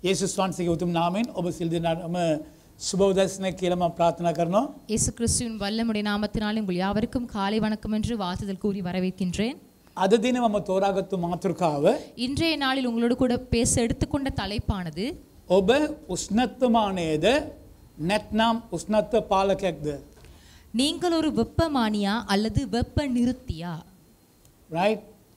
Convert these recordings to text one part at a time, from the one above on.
යේසුස් වහන්සේගේ උතුම් නාමයෙන් ඔබ සිල් දෙනාටම සුබ උදැසන කියලා මම ප්‍රාර්ථනා කරනවා. இயேசு கிறிஸ்துவின் வல்லமுடைய நாமத்தினாலே உங்கள் யாவருக்கும் காலை வணக்கம் என்று வாழ்த்துதல் கூறி வரவேற்கின்றேன் අද දින මම තෝරාගත්තු මාතෘකාව இன்றைய நாளில் உங்களோடு கூட பேச எடுத்துக்கொண்ட தலைப்பானது ඔබ උෂ්ණත්වමානයේද නැත්නම් උෂ්ණත්ව පාලකයක්ද. நீங்கள் ஒரு வெப்பமானியா அல்லது வெப்ப நிறுத்தியா right?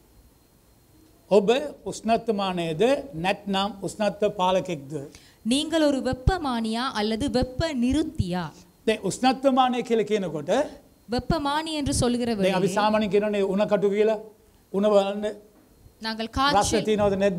ඔබ උෂ්ණත්වමානයේද නැත්නම් උෂ්ණත්ව පාලකෙක්ද. நீங்கள் ஒரு வெப்பமானியா அல்லது வெப்ப நிறுத்தியா දැන් උෂ්ණත්වමානය කියලා කියනකොට வெப்பமானி என்று சொல்லுகிற දැන් අපි வேளையில் සාමාන්‍යයෙන් කියනනේ උණ කටු කියලා උණ බලන්න நாங்கள் රස්න காய்ச்சல் තියනවද නැද්ද?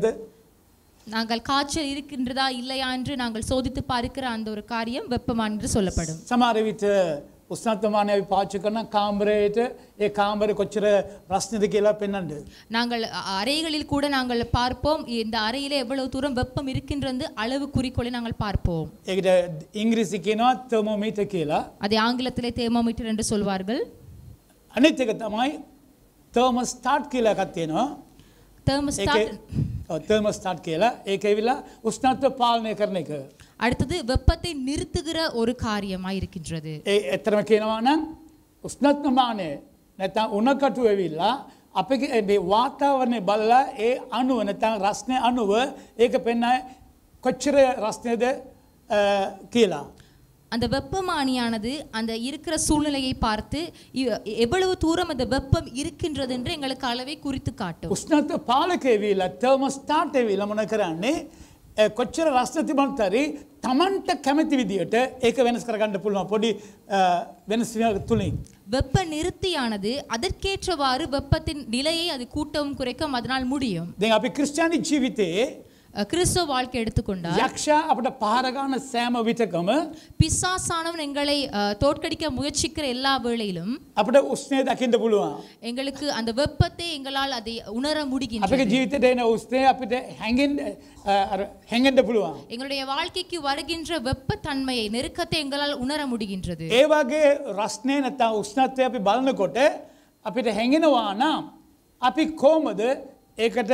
நாங்கள் காய்ச்சல் இருக்கின்றதா இல்லையா என்று நாங்கள் சோதித்து பார்க்கிற அந்த ஒரு காரியம் வெப்பமானி என்று சொல்லப்படும் සමහර විට උෂ්ණත්වමානය අපි පාවිච්චි කරන කාමරයට ඒ කාමරේ කොච්චර රස්නද කියලා පෙන්වන්න. நாங்கள் அ- அறைகளில் கூட நாங்கள் பார்ப்போம் இந்த அறையிலே எவ்வளவு தூரம் வெப்பம் இருக்கின்றது அளவு குறிக்கோளை நாங்கள் பார்ப்போம் ඒකට ඉංග්‍රීසි කියනවා තර්මෝමීටර් කියලා. அதை ஆங்கிலத்திலே தேர்மோமீட்டர் என்று சொல்வார்கள் අනිත් එක තමයි තර්මෝස්ටාට් කියලා එකක් තියෙනවා. தெர்மோஸ்டாட் තර්මෝස්ටාට් කියලා ඒක ඇවිල්ලා උෂ්ණත්ව පාලනය කරන එක. அடுத்தது வெப்பத்தை நிறுத்துகிற ஒரு காரியமாய் இருக்கின்றது ඒ ඇත්තරම කියනවා නම් උෂ්ණත්වමානය නැත්නම් උණකටු ඇවිල්ලා අපගේ මේ වාතාවරණය බලලා ඒ අණුව නැත්නම් රස්නේ අණුව ඒක පෙන්නයි කොච්චර රස්නේද අ, කියලා. அந்த வெப்பமானியானது அந்த இருக்கிற சூழ்நிலையை பார்த்து இ- எவ்வளவு தூரம் அந்த வெப்பம் இருக்கின்றது என்று எங்களுக்கு அளவை குறித்து காட்டும் උෂ්ණත්ව පාලකය ඇවිල්ලා තර්මෝස්ටාට් ඇවිල්ලා මොන කරන්නේ අ, කොච්චර රස්න තිබුණත් හරි Tamanට කැමති විදියට ඒක වෙනස් කරගන්න පුළුවන් පොඩි අ, වෙනස් වීමක් තුලින්. வெப்ப நிறுத்தியானது அதற்கேற்றவாறு வெப்பத்தின் நிலையை அது கூட்டவும் குறைக்கவும் அதனால் முடியும் දැන් අපි ක්‍රිස්තියානි ජීවිතයේ அஹ் கிறிஸ்துவ வாழ்க்கை எடுத்துக்கொண்டால் යක්ෂයා අපට පහරගන්න සෑම විටකම பிசாசானவன் எங்களை அஹ், தோற்கடிக்க முயற்சிக்கிற எல்லா வேளையிலும் අපට උස්නේ දකින්න පුළුවන්. எங்களுக்கு அந்த வெப்பத்தை எங்களால் அதை உணர முடிகின்றது අපගේ ජීවිතයට එන උස්නේ අපිට හැඟෙන්න අ, අර හැඟෙන්න පුළුවන්. எங்களுடைய வாழ்க்கைக்கு வருகின்ற வெப்பத்தன்மையை நெருக்கத்தை எங்களால் உணர முடிகின்றது ඒ වගේ රස්නේ නැත්නම් උෂ්ණත්වය අපි බලනකොට අපිට හැඟෙනවා නම් අපි කොහොමද ඒකට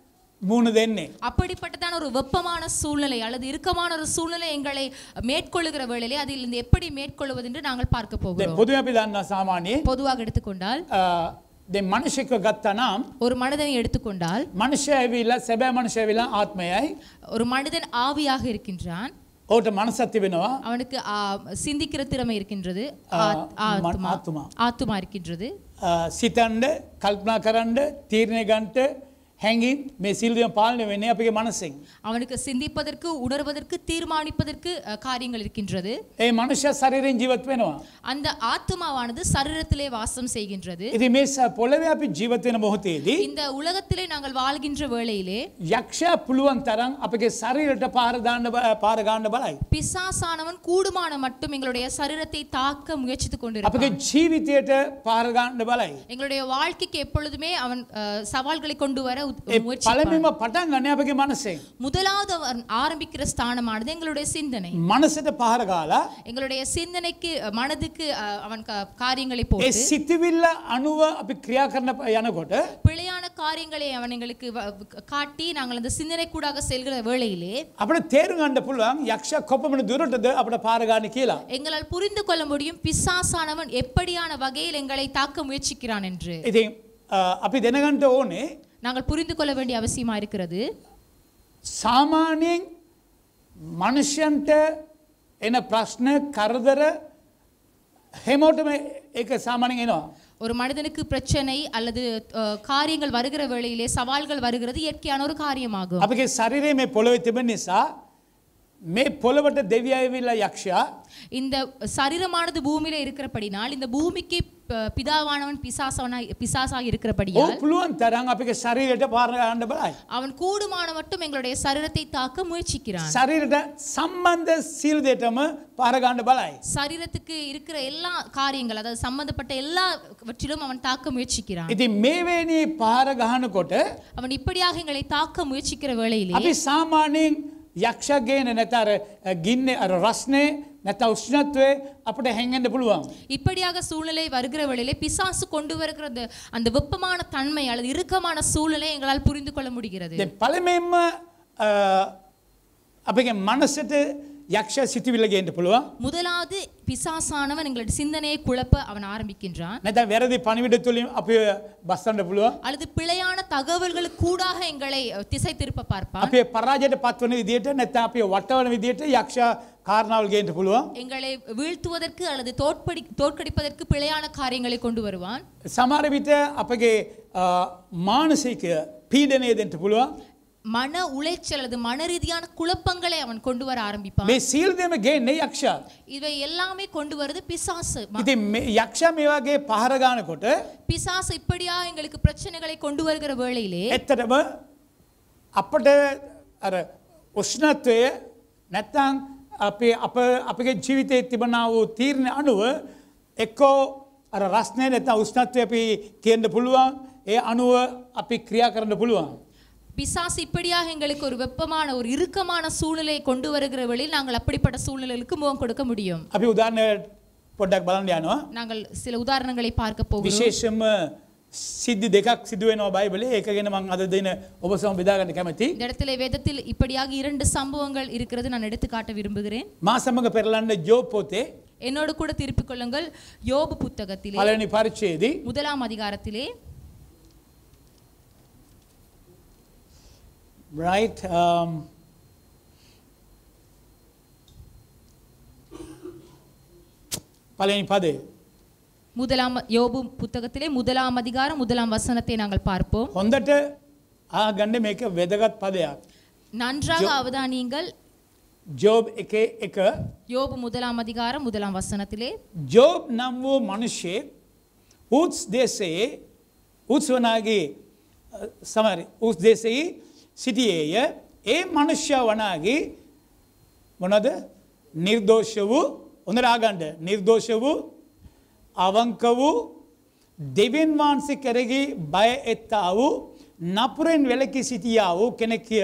මුණ දෙන්නේ? அப்படிப்பட்டதான ஒரு வெப்பமான சூழ்நிலை அல்லது இறுக்கமான ஒரு சூழ்நிலை எங்களை மேற்கொள்ளுகிற வேளையிலே அதில் இருந்து எப்படி மேற்கொள்வது என்று நாங்கள் பார்க்க දැන් போகிறோம் පොදුවේ අපි දන්නා සාමාන්‍යයෙන් பொதுவாக எடுத்துக்கொண்டால் අ, දැන් මිනිසෙක්ව ගත්තා නම් ஒரு மனிதனை எடுத்துக்கொண்டால் මනුෂ්‍යය ඇවිල්ලා සැබෑ මනුෂ්‍යය ඇවිල්ලා ආත්මයයි. ஒரு மனிதன் ஆவியாக இருக்கின்றான் ඔහුට මනසක් තිබෙනවා. அவனுக்கு ஆ, சிந்திக்கிற திறமை இருக்கின்றது ஆ, ஆத்- ஆத்துமா மன்- ஆத்துமா. ஆத்துமா இருக்கின்றது අ, සිතන්ඩ කල්පනා කරන්න තීරණය ගන්ට හැඟින් මේ සිල්දියම පාලනය වෙන්නේ අපගේ මනසින්. அவனுக்கு சிந்திப்பதற்கு உணர்வதற்கு தீர்மானிப்பதற்கு அ, காரியங்கள் இருக்கின்றது ඒ මනුෂ්‍ය ශරීරයෙන් ජීවත් වෙනවා. அந்த ஆத்துமாவானது சரீரத்திலே வாசம் செய்கின்றது ඉති මේ ස- පොළවේ අපි ජීවත් වෙන මොහොතේදී இந்த உலகத்திலே நாங்கள் வாழ்கின்ற வேளையிலே යක්ෂයා පුළුවන් තරම් අපගේ ශරීරයට පාරදාන්න පාරගාණ්ඩ බලයි. பிசாசானவன் கூடுமான மட்டும் எங்களுடைய சரீரத்தை தாக்க முயற்சித்துக் අපගේ கொண்டிருப்பான் ජීවිතයට පාරගාණ්ඩ බලයි. எங்களுடைய வாழ்க்கைக்கு எப்பொழுதுமே அவன் அ, சவால்களை கொண்டு வர உத்- ඒ முயற்சிப்பான் පළමිම පටන් ගන්න අපගේ මනසෙන්. முதலாவது அவன் ஆரம்பிக்கிற ஸ்தானமானது எங்களுடைய சிந்தனை මනසට පාරගාලා எங்களுடைய சிந்தனைக்கு அ, மனதுக்கு அ, அவன் க- காரியங்களை ඒ போட்டு සිතිවිල්ල අනුව අපි ක්‍රියා කරන යනකොට பிழையான காரியங்களை அவன் எங்களுக்கு வ- வ- காட்டி நாங்கள் அந்த சிந்தனை கூடாக செல்கிற வேளையிலே අපට තේරු ගන්න පුළුවන් යක්ෂ කොපමණ දුරටද අපට පාරගාන කියලා. எங்களால் புரிந்து கொள்ள முடியும் பிசாசானவன் எப்படியான வகையில் எங்களை தாக்க முயற்சிக்கிறான் என்று ඉතින් අ, අපි දෙනගන්ට ඕනේ நாங்கள் புரிந்து கொள்ள வேண்டிய அவசியமா இருக்கிறது සාමාන්‍යයෙන් මනුෂ්‍යන්ට එන ප්‍රශ්න කරදර හෙමෝටම ඒක සාමාන්‍යයෙන් එනවා. ஒரு மனிதனுக்கு பிரச்சனை அல்லது அஹ், காரியங்கள் வருகிற வேளையிலே சவால்கள் வருகிறது இயற்கையான ஒரு காரியமாகும் අපගේ ශරිරයේ මේ පොළොවේ තිබෙන නිසා මේ පොළොවට දෙවිය ඇවිල්ලා යක්ෂයා இந்த சரீரமானது பூமியில இருக்கிறபடினால் இந்த பூமிக்கு ப- பிதாவானவன் பிசாசவனாய் பிசாசாக ඔහු இருக்கிறபடியால் පුළුවන් තරම් අපගේ ශරීරයට පාරගන්න බලයි. அவன் கூடுமான மட்டும் எங்களுடைய சரீரத்தை தாக்க முயற்சிக்கிறான் ශරීරයට සම්බන්ධ සිල් දෙටම පාරගන්න බලයි. சரீரத்துக்கு இருக்கிற எல்லா காரியங்கள் அதாவது சம்பந்தப்பட்ட எல்லாவற்றிலும் அவன் தாக்க முயற்சிக்கிறான் ඉතින් මේවැනි පාරගහනකොට அவன் இப்படியாக எங்களை தாக்க முயற்சிக்கிற வேளையிலே අපි සාමාන්‍යයෙන් යක්ෂගේන නැතර ගින්න අර රස්නේ නැත උෂ්ණත්වය අපට හැඟෙන්ට පුළුවන්. இப்படியாக சூழ்நிலை வருகிற வேளையிலே பிசாசு கொண்டு வருகிற அந்த- அந்த வெப்பமான தன்மை அல்லது இறுக்கமான சூழ்நிலை எங்களால் புரிந்து கொள்ள முடிகிறது දැන් පළමුවෙන්ම අ, අපගේ මනසට යක්ෂ සිතිවිල්ල ගේන්ට පුළුවන් முதலாவது பிசாசானவன் எங்களுடைய சிந்தனையை குழப்ப அவன் ஆரம்பிக்கின்றான் නැත වැරදි පනිවිඩ තුළින් අප බස්සන්න පුළුවන් அல்லது பிழையான தகவல்களுக்கு கூடாக எங்களை அஹ், திசை திருப்ப பார்ப்பான் අපේ පරාජයට පත්වන විදියට නැත අපේ වටවන විදියට යක්ෂ කාරණාවල් ගේන්ට පුළුවන් எங்களை வீழ்த்துவதற்கு அல்லது தோற்படி தோற்கடிப்பதற்கு பிழையான காரியங்களை கொண்டு வருவான் සමහර විට අපගේ අ, මානසික පීඩනය දෙන්ට පුළුවන් மன உளைச்சல் அல்லது மன ரீதியான குழப்பங்களை அவன் கொண்டு வர ஆரம்பிப்பான் මේ සීල්දම ගේන්නේ යක්ෂ இவை எல்லாமே கொண்டு வருது பிசாசு ம- ඉති යක්ෂ මේ වගේ පහරගානකොට பிசாசு இப்படியா எங்களுக்கு பிரச்சனைகளை கொண்டு வருகிற வேளையிலே ඇත්තටම අපට අර උෂ්ණත්වය නැත්තං අපේ අප අපගේ ජීවිතය තිබනා වූ තීරණ අනුව එක්කෝ අර රස්නය නැත උෂ්ණත්වය අපි තියෙන්ට පුළුවන් ඒ අනුව අපි ක්‍රියා කරන්න පුළුවන්. பிசாசு இப்படியாக எங்களுக்கு ஒரு வெப்பமான ஒரு இறுக்கமான சூழ்நிலையை கொண்டு வருகிற வேளையில் நாங்கள் அப்படிப்பட்ட சூழ்நிலைகளுக்கு முகம் கொடுக்க முடியும் අපි උදාරණය පොඩ්ඩක් බලන්න යනවා. நாங்கள் சில உதாரணங்களை பார்க்க போகிறோம் විශේෂම සිද්ධි දෙකක් සිදුවෙනවා බයිබලේ ඒක ගෙන මං අද දෙන ඔබ සම බෙදාගන්න කැමති. இந்த இடத்துல வேதத்தில் இப்படியாக இரண்டு சம்பவங்கள் இருக்கிறது நான் எடுத்து காட்ட விரும்புகிறேன் මා සමඟ පෙරලන්න ජෝ පොතේ என்னோடு கூட திருப்பிக் கொள்ளுங்கள் யோபு புத்தகத்திலே පලනි පරිච්චේදී முதலாம் அதிகாரத்திலே right um, පලනි පදේ முதலாம் யோபு புத்தகத்திலே முதலாம் அதிகாரம் முதலாம் வசனத்தை நாங்கள் பார்ப்போம் හොඳට ආගණ්ඩ මේක වෙදගත් පදයක්. நன்றாக அவதானியுங்கள் ජෝබ් එක එක யோபு முதலாம் அதிகாரம் முதலாம் வசனத்திலே ජෝබ් නම් වූ මනුෂ්‍යය උත්ස් දේශයේ උත්ස්වනාගේ සමරි උස් දේශයේ සිටියේය ඒ මනුෂ්‍ය වනාගේ මොනද නිර්දෝෂ වූ හොඳ ආගණ්ඩ නිර්දෝෂ වූ අවංක වූ දෙවන් වහන්සේ කරගේ බය එත්තා වූ නපුරෙන් වෙලකි සිටියා වූ කෙනෙක් කිය.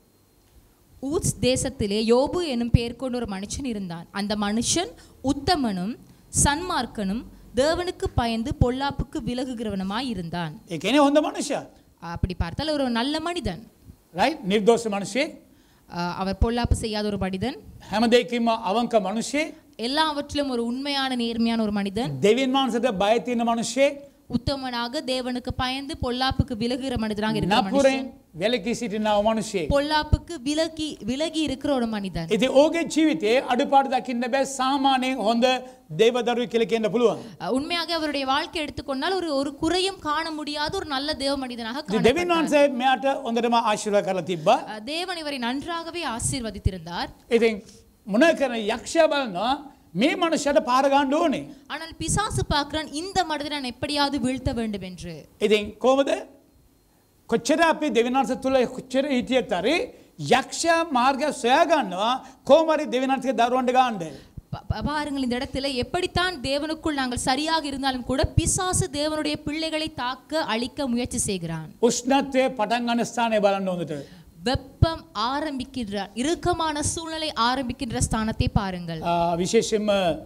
ஊத்ஸ் தேசத்திலே யோபு எனும் பெயர் கொண்ட ஒரு மனுஷன் இருந்தான் அந்த மனுஷன் உத்தமனும் சன்மார்க்கனும் தேவனுக்கு பயந்து பொல்லாப்புக்கு விலகுகிறவனுமாய் இருந்தான் එකන හොඳ මනුෂ්‍ය. அப்படி பார்த்தால் ஒரு நல்ல மனிதன் රයි නිර්දෝෂ මනුෂේ ஆஹ் அவர் பொல்லாப்பு செய்யாத ஒரு மனிதன் හැමදේකින්ම අවංක මනුෂේ எல்லாவற்றிலும் ஒரு உண்மையான நேர்மையான ஒரு மனிதன் දෙවන් වහන්සට බයතින මනුෂේ உத்தமனாக தேவனுக்கு பயந்து பொல்லாப்புக்கு விலகுகிற மனிதனாக இருக்கிற නපුරෙන් மனுஷன் වෙලකි සිටිනාව මනුෂේ. பொல்லாப்புக்கு விலகி விலகி இருக்கிற ஒரு மனிதன் ඉති ඕගේ ජීවිතේ අඩුපාට දකින්න බෑ සාමානයෙන් හොඳ දේවදරු කියල කියන්න පුළුවන්. அஹ் உண்மையாக அவருடைய வாழ்க்கை எடுத்துக்கொண்டால் ஒரு ஒரு குறையும் காண முடியாத ஒரு நல்ல தேவ மனிதனாக දෙවන් காணப்பட்டார். වහන්සේ මෙයාට හොඳටම ආශිර්ව කරලා තිබ්බා. அஹ் தேவன் இவரை நன்றாகவே ஆசீர்வதித்திருந்தார் ඉතින් මොන කරන යක්ෂ බලනවා මේ මනුෂ්‍යයට පාරගණ්ඩ ඕනේ. ஆனால் பிசாசு பார்க்கிறான் இந்த மனிதனை நான் எப்படியாவது வீழ்த்த வேண்டும் என்று ඉතින් කෝමද කොච්චර අපි දෙවිනාන්ස තුළ කොච්චර හිටියත් අරි යක්ෂ මාර්ග සොයාගන්නවා කෝමරි දෙවිනාන්සේ දරුවන්ට ගාන්ඩ. ப- ப- பாருங்கள் இந்த இடத்துல எப்படித்தான் தேவனுக்குள் நாங்கள் சரியாக இருந்தாலும் கூட பிசாசு தேவனுடைய பிள்ளைகளை தாக்க அழிக்க முயற்சி செய்கிறான் උෂ්ණත්වය පටන් ගන්න ස්ථානය බලන්න හොඳට. வெப்பம் ஆரம்பிக்கின்ற இறுக்கமான சூழ்நிலை ஆரம்பிக்கின்ற ஸ்தானத்தை பாருங்கள் ආ, විශේෂෙන්ම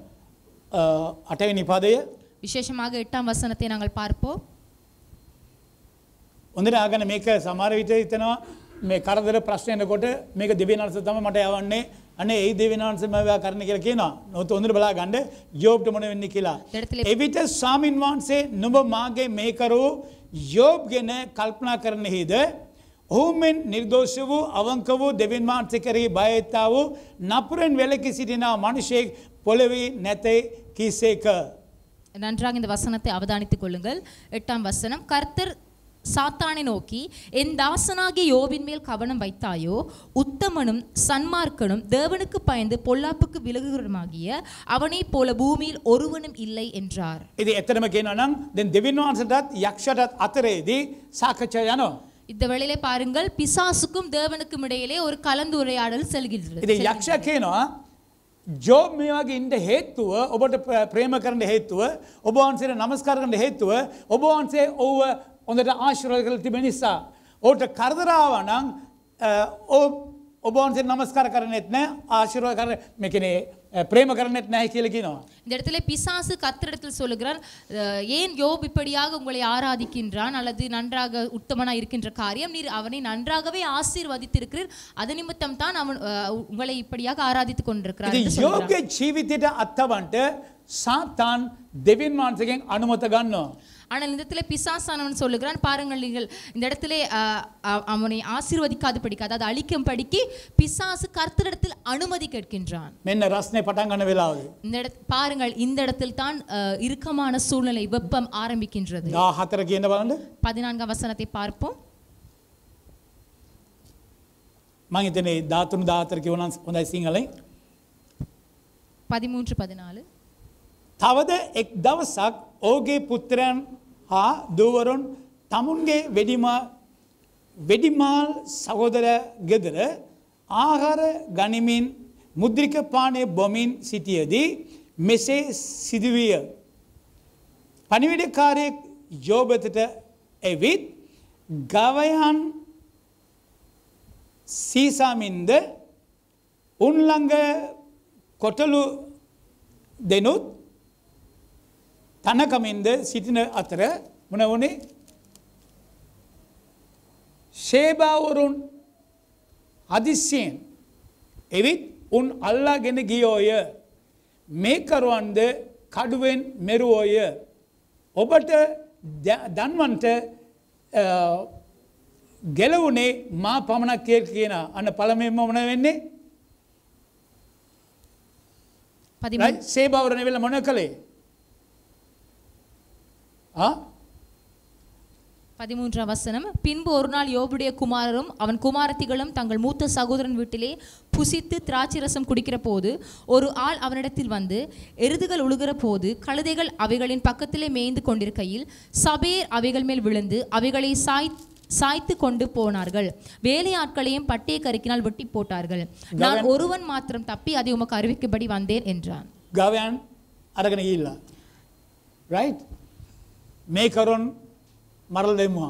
අටවනි පදය விசேஷமாக எட்டாம் வசனத்தை நாங்கள் பார்ப்போம் හොඳට ආගන මේක සමර විට හිතනවා මේ කරදර ප්‍රශ්නයනකොට මේක දෙවිනාන්ස තම මට යවන්නේ අනේ ඒ දෙවිනාන්සමවා කරන කියලා කියනවා නොත් හොඳට බලා ගණ්ඩ යෝබ්ට මොන වෙන්න කියලා. දෙඩතලේ- එවිට සාමීන් වහන්සේ නුඹ මාගේ මේකරු යෝබ් ගෙන කල්පනා කරන හිද ඔහුමෙන් නිර්දෝෂ වූ අවංක වූ දෙවන් වහන්සේ කරහි බයත්තා වූ නපුරෙන් වෙලකි සිටිනා මනුෂයෙක් පොළවී නැතයි කිසේක. நன்றாக இந்த வசனத்தை அவதானித்துக் கொள்ளுங்கள் எட்டாம் வசனம் கர்த்தர் சாத்தானை நோக்கி என் தாசனாகிய யோபின் மேல் கவனம் வைத்தாயோ உத்தமனும் சன்மார்க்கனும் தேவனுக்கு பயந்து பொல்லாப்புக்கு விலகுகிறமாகிய அவனைப் போல பூமியில் ஒருவனும் இல்லை என்றார் ඉති එතරම කියෙන නම් දෙ දෙවන් වහන්සටත් යක්ෂටත් අතරේදී සාකච්ඡා යනවා. இந்த வேளையிலே பாருங்கள் பிசாசுக்கும் தேவனுக்கும் இடையிலே ஒரு கலந்துரையாடல் செல்கிறது ඉති යක්ෂ කියනවා ජෝබ් මේ වගේ ඉන්ට හේත්තුව ඔබට ප්‍ර- ප්‍රේම කරන්න හේතුව ඔබවන්සේට නමස්කාරකට හේතුව ඔබවන්සේ ඔව්ව හොඳට ආශිරය කළ තිබෙන නිසා. ඕට කරදරාවනං ඔබවන්සේ නමස්කාර කරනෙත් නෑ ආශිරය කර මෙකනේ ප්‍රේම කරන්නෙත් නැහැ කියලා කියනවා. இந்த இடத்துல பிசாசு கர்த்தரிடத்தில் சொல்லுகிறான் அஹ், ஏன் யோப் இப்படியாக உங்களை ஆராதிக்கின்றான் அல்லது நன்றாக உத்தமனா இருக்கின்ற காரியம் நீர் அவனை நன்றாகவே ஆசீர்வதித்திருக்கிறீர் அது நிமித்தம் தான் அவன் அஹ், உங்களை இப்படியாக ஆராதித்துக் கொண்டிருக்கிறார் ඉතින් என்று சொல்கிறான். යෝගගේ ජීවිතයට අත්තවන්ට සාතාන් දෙවින් වහන්සගෙන් අනුමත ගන්නවා. ஆனால் இந்த இடத்துல பிசாசானவன் சொல்லுகிறான் பாருங்கள் நீங்கள் இந்த இடத்துல அஹ், அ- அவனை ஆசீர்வதிக்காது படிக்க அதாவது அழிக்கும் படிக்கு பிசாசு கர்த்தரிடத்தில் அனுமதி கேட்கின்றான் මෙන්න රස්නය පටන් ගන්න වෙලාවද. இந்த இடத் பாருங்கள் இந்த இடத்தில் தான் அஹ், இறுக்கமான சூழ்நிலை வெப்பம் ஆரம்பிக்கின்றது දා හතර කියන බලන්න பதினான்காம் வசனத்தை பார்ப்போம் මංහිතනේ ධාතුන් ධාතර කිවනන් හොඳයි සිංහලයි. பதிமூன்று பதினாலு තවද එක් දවසක් ඕගේ පුත්‍රයන් හා දූවරුන් තමුන්ගේ වෙඩිම වෙඩිමාල් සහෝදර ගෙදර ආහාර ගනිමින් මුද්‍රික පානය බොමින් සිටියදී මෙසේ සිදුවිය. පනිවිඩකාරයෙක් යෝබතට ඇවිත් ගවයන් සීසාමින්ද උන්ළඟ කොටලු දෙනුත් තනකමින්ද සිටින අතර මොන වනේ ශේභාවරුන් හදිස්සියෙන් එවිත් උන් අල්ලාගෙන ගියෝය මේකරුවන්ද කඩුවෙන් මෙරුවෝය ඔබට ද- දන්වන්ට අ, ගෙලවුනේ මා පමණක් කිය කියන අන්න පළමෙන්ම මොන වෙන්නේ பதிமூ සේභාවරණ වෙල මොන කළේ ආ? பதிமூன்றாம் வசனம் பின்பு ஒரு நாள் யோபுடைய குமாரரும் அவன் குமாரத்திகளும் தங்கள் மூத்த சகோதரன் வீட்டிலே புசித்து திராட்சை ரசம் குடிக்கிற போது ஒரு ஆள் அவனிடத்தில் வந்து எருதுகள் உழுகிற போது கழுதைகள் அவைகளின் பக்கத்திலே மேய்ந்து கொண்டிருக்கையில் சபேர் அவைகள் மேல் விழுந்து அவைகளை சாய் சாய்த்து கொண்டு போனார்கள் வேலையாட்களையும் பட்டய கருக்கினால் வெட்டி போட்டார்கள் நான் ஒருவன் மாத்திரம் தப்பி அதை உமக்கு அறிவிக்கும்படி வந்தேன் என்றான் ගවයන් අරගෙන ගිල්ලා. රයි් මේ කරුන් මරල් දෙමුවා.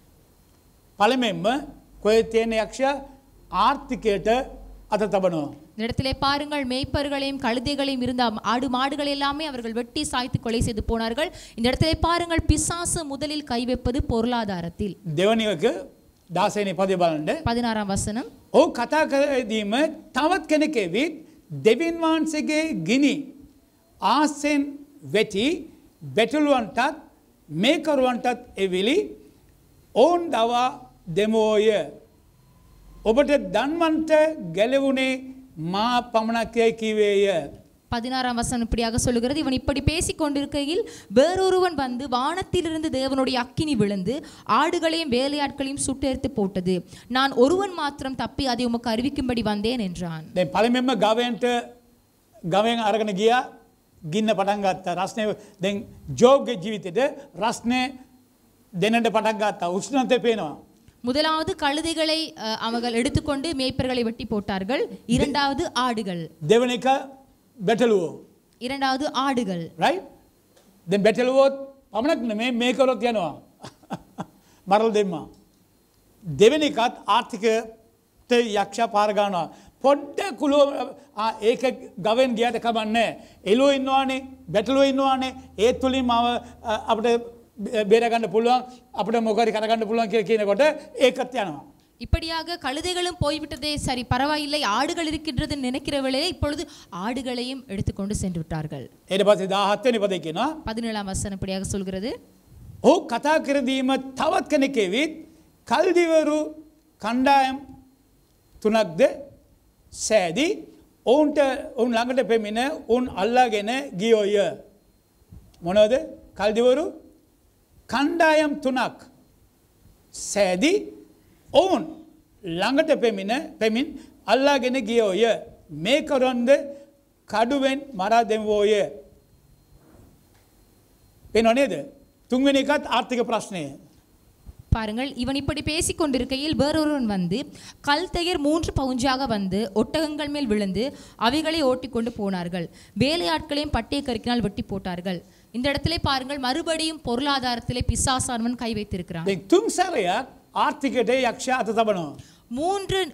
පළමෙන්ම කොය තියෙන යක්ෂ ආර්ථිකයට අත තබනවා. இந்த இடத்திலே பாருங்கள் மேய்ப்பர்களையும் கழுதைகளையும் இருந்த ஆடு மாடுகள் எல்லாமே அவர்கள் வெட்டி சாய்த்து கொலை செய்து போனார்கள் இந்த இடத்திலே பாருங்கள் பிசாசு முதலில் கை வைப்பது பொருளாதாரத்தில் දෙවනිවක දාසයනය පදි බලන්ට பதினாறாம் வசனம் ඕ කතා කරදීම තවත් කෙනෙකෙවිත් දෙවින් වහන්සේගේ ගිනි ආසෙන් වෙටි බැටලුවන්ටත් මේකරුවන්ටත් එවිලි ඔවුන් දවා දෙමෝය ඔබට දන්වන්ට ගැලවුණේ මා පමණක්යයි කිවේය பதினாறாம் வசனம் இப்படியாக சொல்லுகிறது இவன் இப்படி பேசிக் கொண்டிருக்கையில் வேறொருவன் வந்து வானத்திலிருந்து தேவனுடைய அக்கினி விழுந்து ஆடுகளையும் வேலையாட்களையும் சுட்டெரித்து போட்டது நான் ஒருவன் மாத்திரம் தப்பி அதை உமக்கு அறிவிக்கும்படி வந்தேன் என்றான் දැන් පළමෙන්ම ගවයන්ට ගවයෙන් අරගෙන ගියා ගින්න පටන් ගත්ත රස්නය දැන් ජෝග්‍ය ජීවිතයට රස්නය දෙනට පටන් ගත්තා උෂ්ණතය පේනවා. முதலாவது கழுதைகளை அஹ், அவர்கள் எடுத்துக்கொண்டு மேய்ப்பர்களை வெட்டி போட்டார்கள் இரண்டாவது ஆடுகள் දෙවන එක බැටලුවෝ இரண்டாவது ஆடுகள் රයි දැ බැටලුවෝත් පමණක් මේ මේකරොත් යනවා මරල් දෙම්මා. දෙවනිකත් ආර්ථිකට යක්ෂ පාරගානවා. පොඩ්ඩ කුලෝ ඒක ගවෙන් ගියට කබන්න එලෝ ඉන්නවානේ බැටලුව ඉන්නවානේ ඒත් තුළින් මව අපට බේරගන්න පුළුවන් අපට මොකරි කරගන්න පුළුවන් කිය කියනකොට ඒකත් යනවා. இப்படியாக கழுதைகளும் போய்விட்டதே சரி பரவாயில்லை ஆடுகள் இருக்கின்றது நினைக்கிற வேளையிலே இப்பொழுது ஆடுகளையும் எடுத்துக்கொண்டு சென்று விட்டார்கள் එට පසේ දාහත්වනි පද කියෙනවා. பதினேழாம் வசனம் இப்படியாக சொல்கிறது ඔහු කතා කරදීම තවත් කෙනෙකෙවිත් කල්දිවරු කණ්ඩායම් තුනක්ද සෑදී ඔවුන්ට ඔවුන් ළඟට පෙමිණ උන් අල්ලාගෙන ගියෝය. මොනවද කල්දිවරු කණ්ඩායම් තුනක් සෑදී ඔවුන් ළඟට පෙමිණ පෙමින් අල්ලාගෙන ගියෝය මේ කොරොන්ද කඩුවෙන් මරා දෙවෝය. පෙනොනේද තුන්වෙනි එකත් ආර්ථික ප්‍රශ්නය. பாருங்கள் இவன் இப்படி பேசிக் கொண்டிருக்கையில் வேறொருவன் வந்து கல்தையர் மூன்று பவுஞ்சாக வந்து ஒட்டகங்கள் மேல் விழுந்து அவைகளை ஓட்டிக்கொண்டு போனார்கள் வேலையாட்களையும் பட்டய கருக்கினால் வெட்டி போட்டார்கள் இந்த இடத்திலே பாருங்கள் மறுபடியும் பொருளாதாரத்திலே பிசாசானவன் கை வைத்திருக்கிறான் දෙ තුන් සැරයක් ආර්ථිකට යක්ෂ අත තබනවා. மூன்று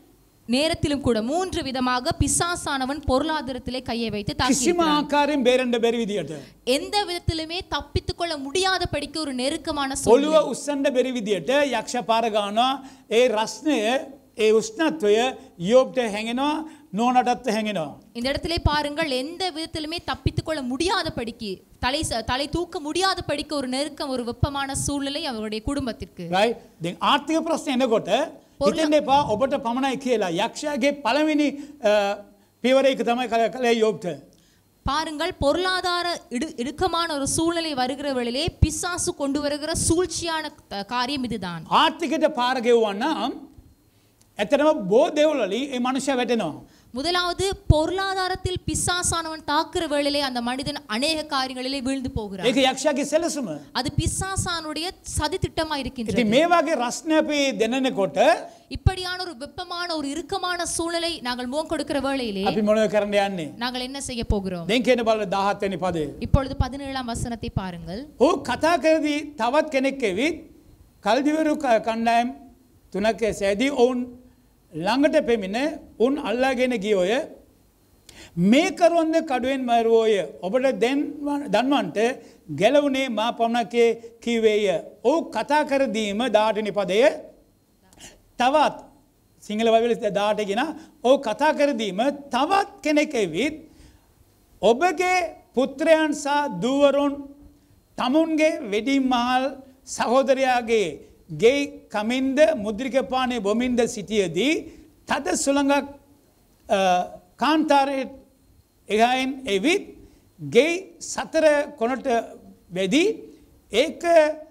நேரத்திலும் கூட மூன்று விதமாக பிசாசானவன் பொருளாதாரத்திலே கையை வைத்து කිසිම தாக்கி ආකාරයෙන් බේරෙන්ඩ බැරි විදියට. எந்த விதத்திலுமே தப்பித்துக் கொள்ள முடியாத படிக்க ஒரு நெருக்கமான ඔළුව சூழ்நிலை උස්සන්ඩ බැරි විදියට යක්ෂ පාරගානවා ඒ රස්නය ඒ උෂ්ණත්වය යෝබ්ට හැඟෙනවා නෝනටත්ව හැඟෙනවා. இந்த இடத்திலே பாருங்கள் எந்த விதத்திலுமே தப்பித்துக் கொள்ள முடியாத படிக்கு தலை ச- தலை தூக்க முடியாத படிக்க ஒரு நெருக்கம் ஒரு வெப்பமான சூழ்நிலை அவருடைய குடும்பத்திற்கு රයි දෙ ආර්ථික ප්‍රශ්න එනකොට හිතෙන් එපා ඔබට පමණයි කියලා යක්ෂයාගේ පළවෙනි පිවරයක තමයි කළ කළේ යෝබ්ට. பாருங்கள் பொருளாதார இடு இடுக்கமான ஒரு சூழ்நிலை வருகிற வேளையிலே பிசாசு கொண்டு வருகிற சூழ்ச்சியான த- காரியம் இதுதான் ආර්ථිකට පාරගෙව්වන්නම් ඇතනම බෝ දෙවුලලි ඒ මනුෂ්‍ය වැටෙනවා. முதலாவது பொருளாதாரத்தில் பிசாசானவன் தாக்குற வேளையிலே அந்த மனிதன் அநேக காரியங்களிலே வீழ்ந்து போகிறான் ඒක යක්ෂයාගේ සෙලසුම. அது பிசாசானுடைய சதி திட்டமா ඉති இருக்கின்றது මේ වගේ රස්නය අපි දෙන්නකොට இப்படியான ஒரு வெப்பமான ஒரு இறுக்கமான சூழலை நாங்கள் முகம் கொடுக்கிற வேளையிலே අපි මොනව කරන්න යන්නේ. நாங்கள் என்ன செய்ய போகிறோம் දෙන් කියන බල දහත්වනි පදේ. இப்பொழுது பதினேழாம் வசனத்தை பாருங்கள் ඕ කතා කරදී තවත් කෙනෙක් එවිත් කල්දිවරු කණ්ඩායම් තුනක සෑදී ඔවුන් ළඟට පෙමිණ උන් අල්ලාගෙන ගියෝය මේ කරුවන්ද කඩුවෙන් මරුවෝය ඔබට දැන් දන්වන්ට ගැලවුනේ මා පමණකේ කිවේය. ඔහු කතා කරදීම දාටනි පදය තවත් සිංහල වවිල දාටගෙන ඕ කතා කරදීම තවත් කෙනෙක් එවිත් ඔබගේ පුත්‍රයන් සහ දූවරුන් තමුන්ගේ වෙඩිමහල් සහෝදරයාගේ ගෙයි කමින්ද මුද්‍රිකපානය බොමින්ද සිටියදී තද සුළඟක් කාන්තාරය එහයින් එවිත් ගෙයි සතර කොනට වෙදී ඒක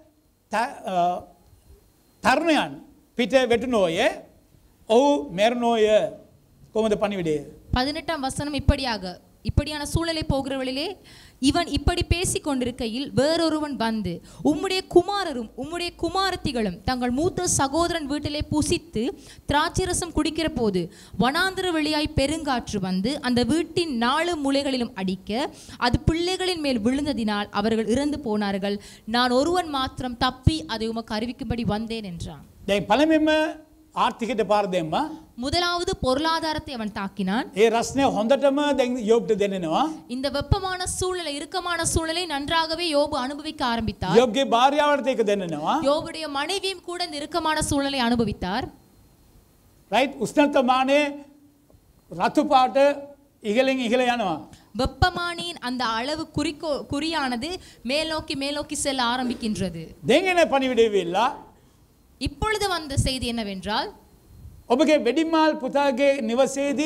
තරුණයන් පිට වෙටුනෝය ඔහු මෙරනෝය කොමද පනිවිඩේ. பதினெட்டாம் வசனம் இப்படியாக இப்படியான சூழலை போகிறவளிலே இவன் இப்படி பேசிக் கொண்டிருக்கையில் வேறொருவன் வந்து உம்முடைய குமாரரும் உம்முடைய குமாரத்திகளும் தங்கள் மூத்த சகோதரன் வீட்டிலே புசித்து திராட்சரசம் குடிக்கிற போது வனாந்திர வழியாய் பெருங்காற்று வந்து அந்த வீட்டின் நாலு மூலைகளிலும் அடிக்க அது பிள்ளைகளின் மேல் விழுந்ததினால் அவர்கள் இறந்து போனார்கள் நான் ஒருவன் மாத்திரம் தப்பி அதை உமக்கு அறிவிக்கும்படி வந்தேன் என்றான் දැයි පළමෙම ආර්ථිකට පාර දෙම්ම முதலாவது பொருளாதாரத்தை அவன் தாக்கினான் ඒ රස්නය හොඳටම දැන් යෝබ්ට දෙන්නවා. இந்த வெப்பமான சூழ்நிலை இறுக்கமான சூழலை நன்றாகவே யோபு அனுபவிக்க ஆரம்பித்தார் යෝග්ගේ භාර්යාවට ඒක දෙන්නවා. யோபுடைய மனைவியும் கூட இந்த இறுக்கமான சூழலை அனுபவித்தார் රයිට් උස්නත්තමානය රතුපාට ඉහලින් ඉහල යනවා. வெப்பமானியின் அந்த அளவு குறிக்கோ குறியானது மேல் நோக்கி மேல் நோக்கி செல்ல ஆரம்பிக்கின்றது දෙගෙන පනිවිඩවෙල්ලා இப்பொழுது வந்த செய்தி என்னவென்றால் ඔබගේ වෙඩිම්මාල් පුතාගේ නිවසේදී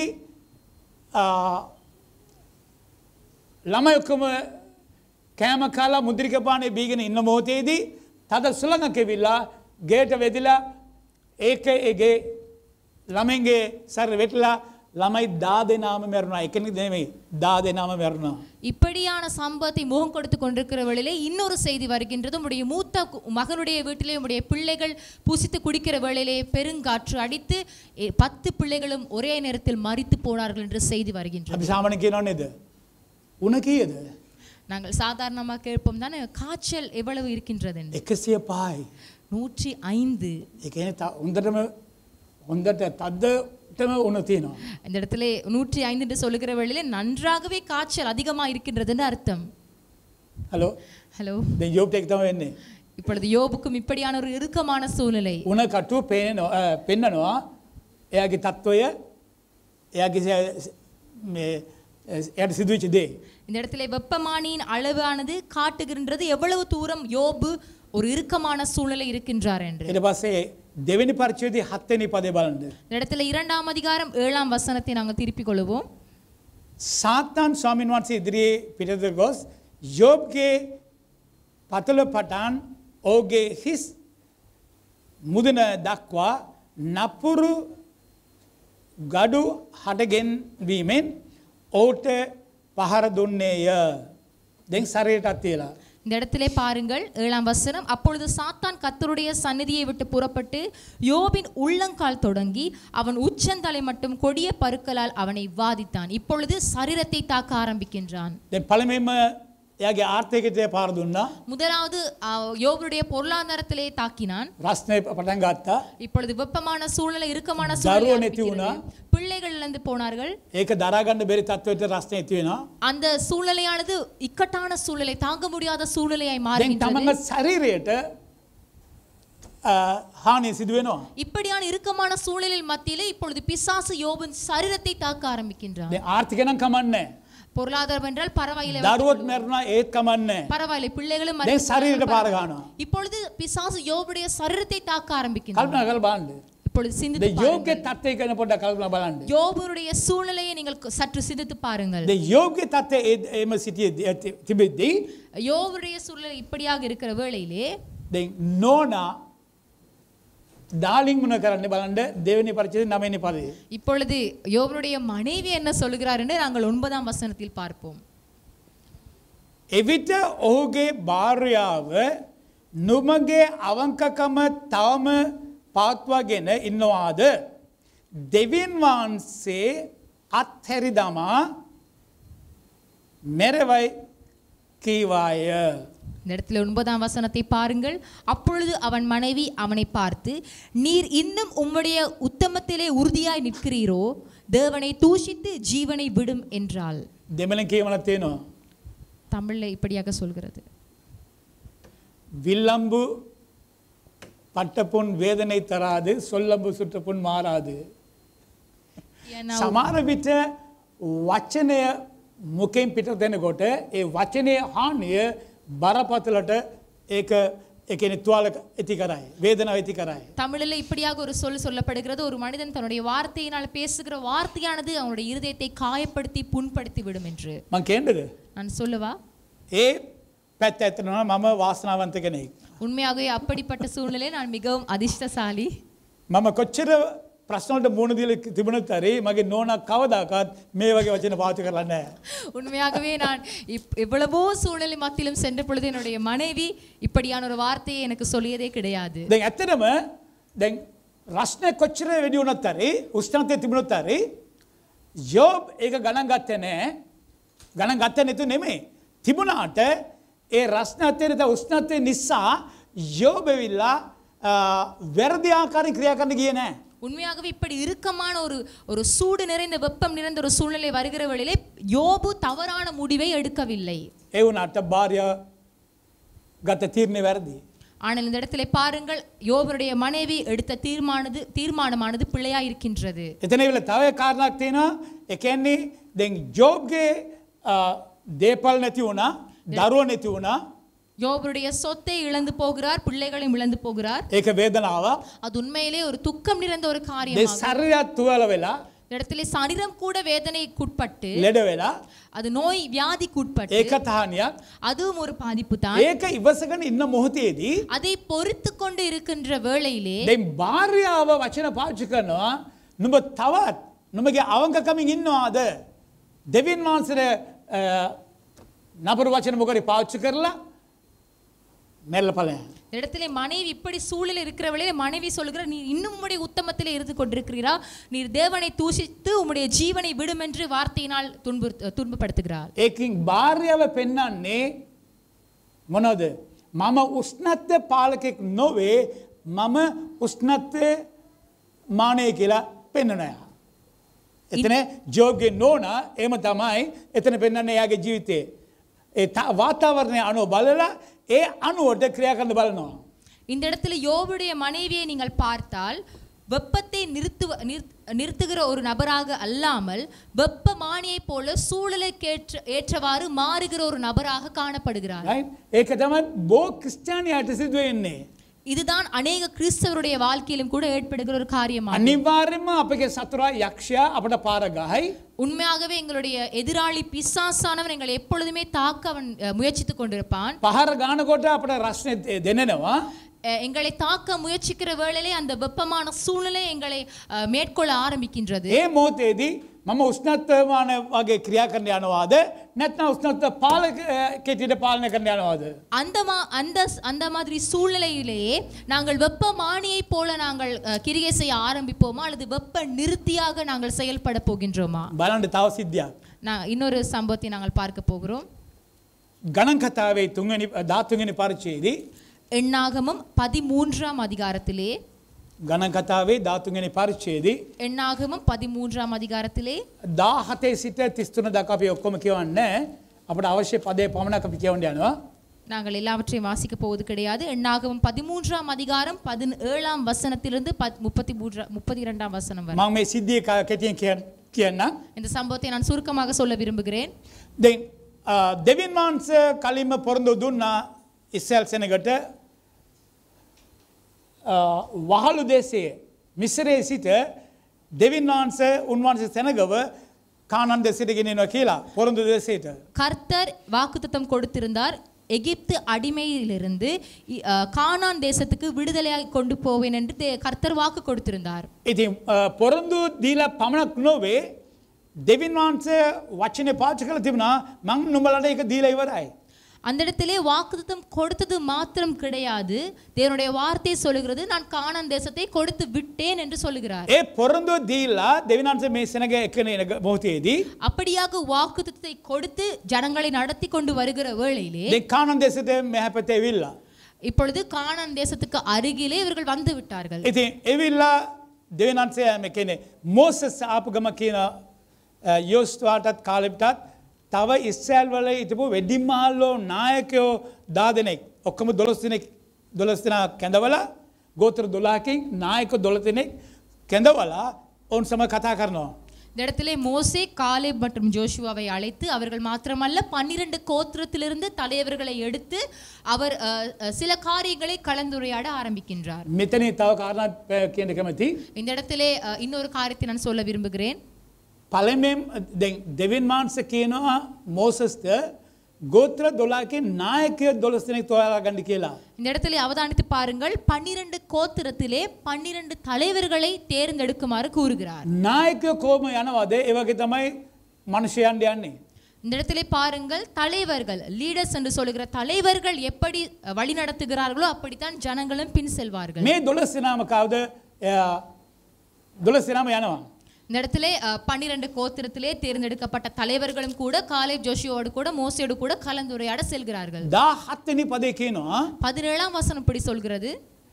ළමයොක්කම කෑම කාලා මුද්‍රිකපානය බීගෙන ඉන්න මෝතේදී තද සුළඟ කෙවිල්ලා ගේට වෙදිලා ඒක ඒගේ ළමෙන්ගේ සැර වෙටලා ළමයි දා දෙනාම මැරුණා එකනි දෙමයි දා දෙනාම මැරුණා. இப்படியான சம்பவத்தை முகம் கொடுத்து கொண்டிருக்கிற வேளையிலே இன்னொரு செய்தி வருகின்றது உடைய மூத்த கு- மகனுடைய வீட்டிலே உடைய பிள்ளைகள் புசித்து குடிக்கிற வேளையிலே பெருங்காற்று அடித்து எ, பத்து பிள்ளைகளும் ஒரே நேரத்தில் மரித்து போனார்கள் என்று செய்தி வருகின்றது අපි සාමන කියනවා නේද. උන කියද. நாங்கள் சாதாரணமாக கேட்போம் தானே காய்ச்சல் எவ்வளவு இருக்கின்றது என்று එකසිය පායි. நூற்றி ஐந்து එකන හොඳටම හොඳට තද්දටම උන තියෙනවා. இந்த இடத்துல நூற்றி ஐந்து என்று சொல்லுகிற வேளையிலே நன்றாகவே காய்ச்சல் அதிகமாக இருக்கின்றதுன்னு அர்த்தம் හලෝ ஹலோ දැ යෝප්ට එක්තම වෙන්නේ. இப்பொழுது யோபுக்கும் இப்படியான ஒரு இறுக்கமான சூழ்நிலை උන කටුව පේනවා පෙන්නනවා එයාගේ තත්ත්වය එයාගේ එයට සිදුවච්ච දේ. இந்த இடத்துல வெப்பமானியின் அளவானது காட்டுகின்றது எவ்வளவு தூரம் யோபு ஒரு இறுக்கமான சூழ்நிலை இருக்கின்றார் என்று එට පස්සේ දෙවැනි පරිචයදී හත්තනි පදය බලන්ද. இந்த இடத்துல இரண்டாம் அதிகாரம் ஏழாம் வசனத்தை நாங்கள் திருப்பிக் கொள்வோம் සාත්තන් ස්වාමින් වහන්සේ ඉදිරියේ පිටත ගොස් යෝබ්ගේ පතල පටන් ඕගේ හිස් මුදන දක්වා නපුරු ගඩු හටගෙන්වීමෙන් ඕට පහර දුන්නේය දෙන් සරයටත් තියලා. இந்த இடத்திலே பாருங்கள் ஏழாம் வசனம் அப்பொழுது சாத்தான் கத்தருடைய சந்நிதியை விட்டு புறப்பட்டு யோபின் உள்ளங்கால் தொடங்கி அவன் உச்சந்தலை மட்டும் கொடிய பருக்களால் அவனை வாதித்தான் இப்பொழுது சரீரத்தை தாக்க ஆரம்பிக்கின்றான் දැන් පළමෙම එයාගේ ආර්ථිකතය පාර දුන්නා முதலாவது ஆ, யோபுடைய பொருளாதாரத்திலே தாக்கினான் රස්නය පටන් ගත්තා இப்பொழுது வெப்பமான சூழ்நிலை இறுக்கமான தருவ சூழ்நிலை நெத்தி ஆரம்பிக்கிறது. உணா? பிள்ளைகள் இழந்து போனார்கள் ඒක දරාගන්න බෙරි තත්වයට රස්නය ඇතිවෙනවා அந்த சூழ்நிலையானது இக்கட்டான சூழ்நிலை தாங்க முடியாத சூழ்நிலையாய் දැන් மாறுகின்றது තමන්ග ශරීරයට හානය සිදුවෙනවා இப்படியான இறுக்கமான சூழ்நிலையில் மத்தியிலே இப்பொழுது பிசாசு யோபின் சரீரத்தை தாக்க ஆரம்பிக்கின்றான் දැන් ආර්ථිකනම් කමන්නේ பொருளாதாரம் என்றால் பரவாயில்லை දරුවොත් මැරුණා ඒත් කමන්නේ பரவாயில்லை பிள்ளைகளும் දැන් மறித்து ශරීරයට போனாலும் පාරගානවා இப்பொழுது பிசாசு யோபுடைய சரீரத்தை தாக்க ஆரம்பிக்கின்றான் කල්පනා කළ බලන්න இப்பொழுது ද சிந்தித்து பாருங்கள். යෝග්‍ය තත්වය කන පොඩ කල්පනා බලන්න யோபுடைய சூழ்நிலையை நீங்கள் சற்று சிந்தித்து பாருங்கள் ද යෝග්‍ය තත්වය ඒ- එම සිටිය තිබෙද්දී யோபுடைய சூழ்நிலை இப்படியாக இருக்கிற வேளையிலே දැන් නෝනා ඩාලිං මුණ කරන්න බලන්ඩ දෙවනි පරිචය නමනි පදේ இப்பொழுது யோபனுடைய மனைவி என்ன சொல்லுகிறார் என்று நாங்கள் ஒன்பதாம் வசனத்தில் பார்ப்போம் එවිට ඔහුගේ භාර්යාව නුමගේ අවංකකම තවම පාත්වාගෙන ඉන්නවාද දෙවියන් වහන්සේ අත්හැරි දමා මෙරවයි කීවාය இந்த இடத்துல ஒன்பதாம் வசனத்தை பாருங்கள் அப்பொழுது அவன் மனைவி அவனை பார்த்து நீர் இன்னும் உம்முடைய உத்தமத்திலே உறுதியாய் நிற்கிறீரோ தேவனை தூஷித்து ஜீவனை விடும் என்றாள் දෙමන කියවන තියෙනවා. தமிழ்ல இப்படியாக சொல்கிறது විල්ලම්බු පට්ටපුන් වේදனை தராது சொல்லம்பு சுற்றப்புන් மாறாது. ஏன்னா සමාර විට වචනය මුකෙන් පිට දෙනකොට ඒ වචනය හානිය බරපතලට ඒක එකන තුවාල ඇති කරයි. වේදනාව ඇති කරයි. தமிழில் இப்படியாக ஒரு சொல் சொல்லப்படுகிறது ஒரு மனிதன் தன்னுடைய வார்த்தையினால் பேசுகிற வார்த்தையானது அவனுடைய இருதயத்தை காயப்படுத்தி புண்படுத்தி விடும் என்று මං කේන්ඩද. நான் சொல்லவா ඒ පැත් ඇතනවා මම වාසනාවන්ත කෙනෙක්. உண்மையாகவே அப்படிப்பட்ட சூழ்நிலை நான் மிகவும் அதிர்ஷ்டசாலி මම කොච්චර ප්‍රශ්නට මුණදිල තිබුණත් තරේ මගේ නෝන කවදාකත් මේ වගේ වචන පාච කරන්න. உண்மையாகவே நான் இப்- எவ்வளவோ சூழ்நிலை மத்தியிலும் சென்ற பொழுது என்னுடைய மனைவி இப்படியான ஒரு வார்த்தையை எனக்கு சொல்லியதே கிடையாது දැන් ඇත්තටම දැන් රශ්නය කොච්චර වැඩි වුණත් තරේ උෂ්ණතය තිබුණොත් තරේ යෝබ් ඒක ගණන් ගත්තේ නෑ ගණන් ගත්ත නැතු නෙමේ. තිබුණාට ඒ රශ්නතයරත උෂ්ණත්වය නිසා යෝබවිල්ලා වැරදි ආකාරි ක්‍රියා කරන්න කිය නෑ. உண்மையாகவே இப்படி இறுக்கமான ஒரு ஒரு சூடு நிறைந்த வெப்பம் நிறைந்த ஒரு சூழ்நிலை வருகிற வேளையிலே யோபு தவறான முடிவை எடுக்கவில்லை ඒ වුණට භාරය ගත තීරණය වැරදි. ஆனால் இந்த இடத்திலே பாருங்கள் யோபருடைய மனைவி எடுத்த தீர்மானது தீர்மானமானது பிழையா இருக்கின்றது එතනවෙල තවය කාරණක් තියෙනවා එකන්නේ දෙන් ජෝබ්ගේ දේපල් නැති වුණා දරුව නැති වුණා யோபருடைய சொத்தை இழந்து போகிறார் பிள்ளைகளையும் இழந்து போகிறார் ඒක වේදනාව அது உண்மையிலே ஒரு துக்கம் நிறைந்த ஒரு දෙ காரியம் සරයක් තුවල වෙලා இந்த இடத்திலே சரீரம் கூட வேதனைக்குட்பட்டு ලෙඩ වෙලා அது நோய் வியாதிக்குட்பட்டு ඒක තහනයක් அதுவும் ஒரு பாதிப்பு தான் ඒක ඉවසගෙන ඉන්න මොහොතේදී அதை பொறுத்து கொண்டு இருக்கின்ற வேளையிலே දෙන් භාර්යාව වචන පාච්චි කරනවා නුඹ තවත් නුමගේ අවංකකමින් ඉන්නවාද දෙවින් වහන්සර නපුරු වචන මොකරි පාච්චි කරලා මෙල්ල පලය. இந்த இடத்திலே மனைவி இப்படி சூழல் இருக்கிற வேளையிலே மனைவி சொல்லுகிற நீ இன்னும் உம்முடைய உத்தமத்திலே இருந்து கொண்டிருக்கிறீரா நீர் தேவனை தூஷித்து உம்முடைய ஜீவனை விடும் என்று வார்த்தையினால் துன்புறுத்த துன்பப்படுத்துகிறார் ඒකින් භාර්යාව පෙන්නන්නේ මොනොද මම උස්නත්ත පාලකෙක් නොවේ මම උස්නත්තය මානය කියලා පෙන්නනය. එතන ජෝග්‍ය නෝන එම තමයි එතන පෙන්න්න එයාගේ ජීවිතේ. ඒ තා- වාතාවරණය අනුව බලලා ඒ අනුවට ක්‍රියා කරන්න බලනවා. இந்த இடத்துல யோபுடைய மனைவியை நீங்கள் பார்த்தால் வெப்பத்தை நிறுத்துவ நிறுத்- நிறுத்துகிற ஒரு நபராக அல்லாமல் வெப்பமானியைப் போல சூழலுக்கு ஏற்ற ஏற்றவாறு மாறுகிற ஒரு நபராக காணப்படுகிறார் right? ඒක තමයි බෝ ක්‍රස්ටානයාට සිදුවවෙන්නේ. இதுதான் அநேக கிறிஸ்தவருடைய வாழ்க்கையிலும் கூட ஏற்படுகிற ஒரு காரியமாகும் අනිවාර්යම අපගේ සතුරා යක්ෂයා අපට පාරගහයි உண்மையாகவே எங்களுடைய எதிராளி பிசாசானவன் எங்களை எப்பொழுதுமே தாக்க அவன் அஹ், முயற்சித்துக் கொண்டிருப்பான் පහර ගානකොට අපට රශ්නය දෙනෙනවා அஹ், எங்களை தாக்க முயற்சிக்கிற வேளையிலே அந்த வெப்பமான சூழ்நிலை எங்களை அஹ், மேற்கொள்ள ஆரம்பிக்கின்றது ඒ මෝතේදී මම උස්නත්වමාන වගේ ක්‍රියා කරන යනවාද නැත්න උස්නත්ව පාල කෙටිට පාලන කරන යනවාද. அந்த மா அந்த அந்த மாதிரி சூழ்நிலையிலேயே நாங்கள் வெப்ப மானியை போல நாங்கள் அஹ், கிரியை செய்ய ஆரம்பிப்போமா அல்லது வெப்ப நிறுத்தியாக நாங்கள் செயல்பட போகின்றோமா බලන්ට තව සිද්ධියක්. நான் இன்னொரு சம்பவத்தை நாங்கள் பார்க்க போகிறோம் ගණන් කතාවේ තුන්වැනි ධාතුන්ගනි පරිච්චේදී எண்ணாகமம் பதிமூன்றாம் அதிகாரத்திலே ගණන් කතාවේ ධාතුන්ගනි පරිච්චේදී எண்ணாகமம் பதிமூன்றாம் அதிகாரத்திலே දා හතේ සිට තිස්තුන දක අපි ඔක්කොම කියවන්න අපට අවශ්‍ය පදේ පමණක් අපි කියවන්න යනවා. நாங்கள் எல்லாவற்றையும் வாசிக்க போவது கிடையாது எண்ணாகமம் பதிமூன்றாம் அதிகாரம் பதினேழாம் வசனத்திலிருந்து பத்- முப்பத்தி மூன்றா முப்பத்தி இரண்டாம் வசனம் வரை මං මේ සිද්ධිය ක- කෙටියෙන් කියන්න- කියන්න. இந்த சம்பவத்தை நான் சுருக்கமாக சொல்ல விரும்புகிறேன் දෙන් දෙවින් වහන්ස කලින්ම පොරොන්දු දුන්නා ඉස්සල් සෙනගට වහලු දේශයේ මිස්සරේ සිට දෙවින් වහන්ස උන්වහන්සේ සැනගව කානන් දෙසිට ගෙනෙනවා කියලා පොරොන්දු දේශයට. கர்த்தர் வாக்குத்தத்தம் கொடுத்திருந்தார் எகிப்து அடிமையிலிருந்து இ- அஹ், கானான் தேசத்துக்கு விடுதலையாய் கொண்டு போவேன் என்று தே- கர்த்தர் வாக்கு கொடுத்திருந்தார் ඉතින් පොරොන්දු දීල පමණක් නොවේ දෙවින් වහන්ස වචනය පාච කළ තිබුණා මං නොබලට එක දීල ඉවරයි. அந்த இடத்திலே வாக்குத்தத்தம் கொடுத்தது மாத்திரம் கிடையாது தேவனுடைய வார்த்தை சொல்லுகிறது நான் கானான் தேசத்தை கொடுத்து விட்டேன் என்று சொல்லுகிறார் ඒ පොරොන්දු දීල්ලා දෙවිනන්ස මේ සෙනග එකන මොහතේදී அப்படியாக வாக்குத்தத்தை கொடுத்து ஜனங்களை நடத்தி கொண்டு வருகிற வேளையிலே දෙ කානන් දෙසට මෙහැපතේ විල්ලා. இப்பொழுது கானான் தேசத்துக்கு அருகிலே இவர்கள் வந்து விட்டார்கள் ඉතින් එවිල්ලා දෙවනන්සේ ඇම කෙනෙ මෝසස් ආපුගම කියන යෝස්ටවාටත් කාලෙප්ටත් තව ඉස්සෑල් වල ඉතිපු වෙඩිම්මහල්ලෝ නායකයෝ දාදනෙක් ඔක්කම දොළස්තිනෙක් දොළස්තින කැඳවල ගෝතර දොලාකින් නායක දොළතිනෙක් කැඳවලා ඔවන් සම කතා කරනවා. இந்த இடத்திலே மோசே காலேப் மற்றும் ஜோஷுவாவை அழைத்து அவர்கள் மாத்திரமல்ல பன்னிரண்டு கோத்திரத்திலிருந்து தலைவர்களை எடுத்து அவர் அஹ், அஹ், சில காரியங்களை கலந்துரையாட ஆரம்பிக்கின்றார் මෙතන තව කාරණත් කියන්න කැමති. இந்த இடத்திலே அஹ், இன்னொரு காரியத்தை நான் சொல்ல விரும்புகிறேன் පළමෙම් දෙවින් මාන්ස කියනවා මෝසස්ට ගෝත්‍ර දොලාකින් නායකය දොළස්තිනෙක් තොයාලා ගඩි කියලා. இந்த இடத்திலே அவதானித்து பாருங்கள் பன்னிரண்டு கோத்திரத்திலே பன்னிரண்டு தலைவர்களை தேர்ந்தெடுக்குமாறு கூறுகிறார் නායකය කෝම යනවාද ඒවගේ තමයි මනුෂයන්ඩ යන්නේ. இந்த இடத்திலே பாருங்கள் தலைவர்கள் லீடர்ஸ் என்று சொல்லுகிற தலைவர்கள் எப்படி அஹ், வழி நடத்துகிறார்களோ அப்படித்தான் ஜனங்களும் பின் செல்வார்கள் මේ දොළස්සිනාම කවද දොළස්සිනාම යනවා. இந்த இடத்திலே அஹ், பன்னிரண்டு கோத்திரத்திலே தேர்ந்தெடுக்கப்பட்ட தலைவர்களும் கூட காலை ஜோஷியோடு கூட மோசையோடு கூட கலந்துரையாட செல்கிறார்கள் දා හත්තනි පදය කියනවා பதினேழாம் வசனம் இப்படி சொல்கிறது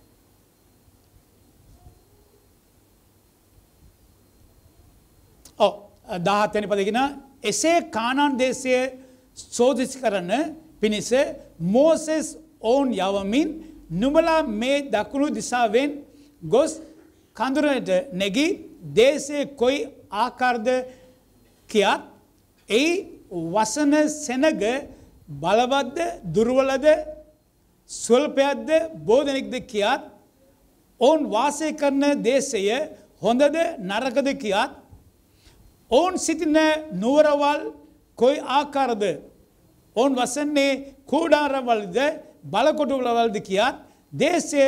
දාහත්තනි පදගෙන එසේ කානන් දේශය සෝදිසි කරන්න පිණිස මෝසෙස් ඔවුන් යවමින් නුමලා මේ දකුණු දිසාවෙන් ගොස් කඳුරනට නැගී දේශය කොයි ආකාර්ද කියත් එයි වසන සෙනග බලවද්ද දුර්වලද ස්වල්පයක්ද බෝධනෙක්ද කියත් ඔවුන් වාසය කරන දේශය හොඳද නරකද කියත් ඔවුන් සිටින නුවරවල් කොයි ආකාරද ඔවුන් වසන්නේ කූඩාරවල්ද බලකොටුවලවල්ද කියත් දේශය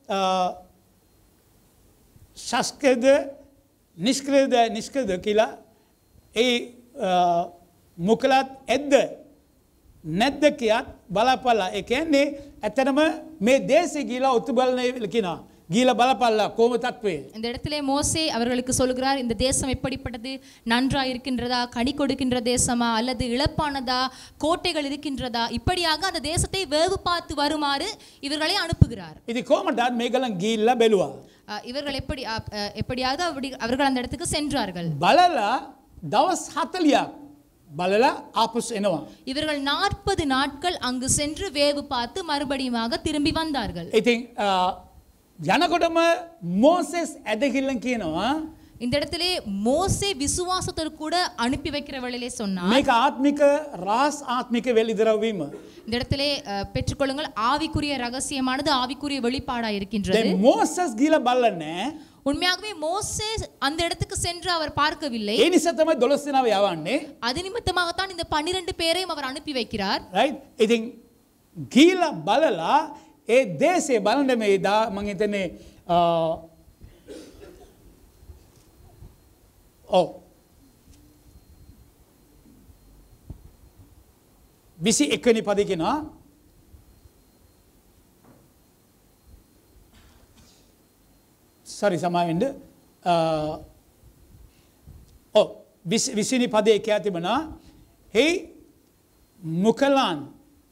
ශස්කද නිෂ්ක්‍රද නිෂ්කද කියලා ඒ මුකලත් ඇද්ද නැද්ද කියත් බලපල්ලා එකන්නේ ඇතනම මේ දේශය ගීලා ඔත්තු බලනය ලකිනා ගීල බලපල්ලා කෝම තත්වේ. இந்த இடத்திலே மோசே அவர்களுக்கு சொல்கிறார் இந்த தேசம் எப்படிப்பட்டது நன்றா இருக்கின்றதா கனி கொடுக்கின்ற தேசமா அல்லது இழப்பானதா கோட்டைகள் இருக்கின்றதா இப்படியாக அந்த தேசத்தை வேவு பார்த்து வருமாறு இவர்களை அனுப்புகிறார் ඉති කෝමටත් මේකලන් ගිල්ල බැලවා. அஹ், இவர்கள் எப்படி அஹ், அஹ், எப்படியாக அப்படி அவர்கள் அந்த இடத்துக்கு சென்றார்கள் බලලා දවස් හතලියක් බලලා ආපුස් එනවා. இவர்கள் நாற்பது நாட்கள் அங்கு சென்று வேவு பார்த்து மறுபடியுமாக திரும்பி வந்தார்கள் ඉතින් යනකොටම මෝසෙස් ඇදකිල්ලන් කියනවා இந்த இடத்திலே மோசே விசுவாசத்தோடு கூட அனுப்பி வைக்கிற வேளையிலே சொன்னார் මේක ආත්මික රාස් ආත්මික වෙල්ලිදරවීම. இந்த இடத்திலே அஹ், பெற்றுக்கொள்ளுங்கள் ஆவிக்குரிய ரகசியமானது ஆவிக்குரிய வெளிப்பாடா இருக்கின்றது මෝසස් ගීල බල්ලන්නේ உண்மையாகவே மோசே அந்த இடத்துக்கு சென்று அவர் பார்க்கவில்லை ඒ නිසතම දොළස්තිනාව යවන්නේ அது நிமித்தமாகத்தான் இந்த பன்னிரண்டு பேரையும் அவர் அனுப்பி வைக்கிறார் රයි් ඉතින් ගීල බලලා ඒ දේශේ බලට මේ දා මංහිතන්නේ ඕ විසි එක්වනි පදිකෙනවා සරි සමාවෙන්ඩ විසිනි පදය එක ඇතිබනා හෙයි මුකලාන්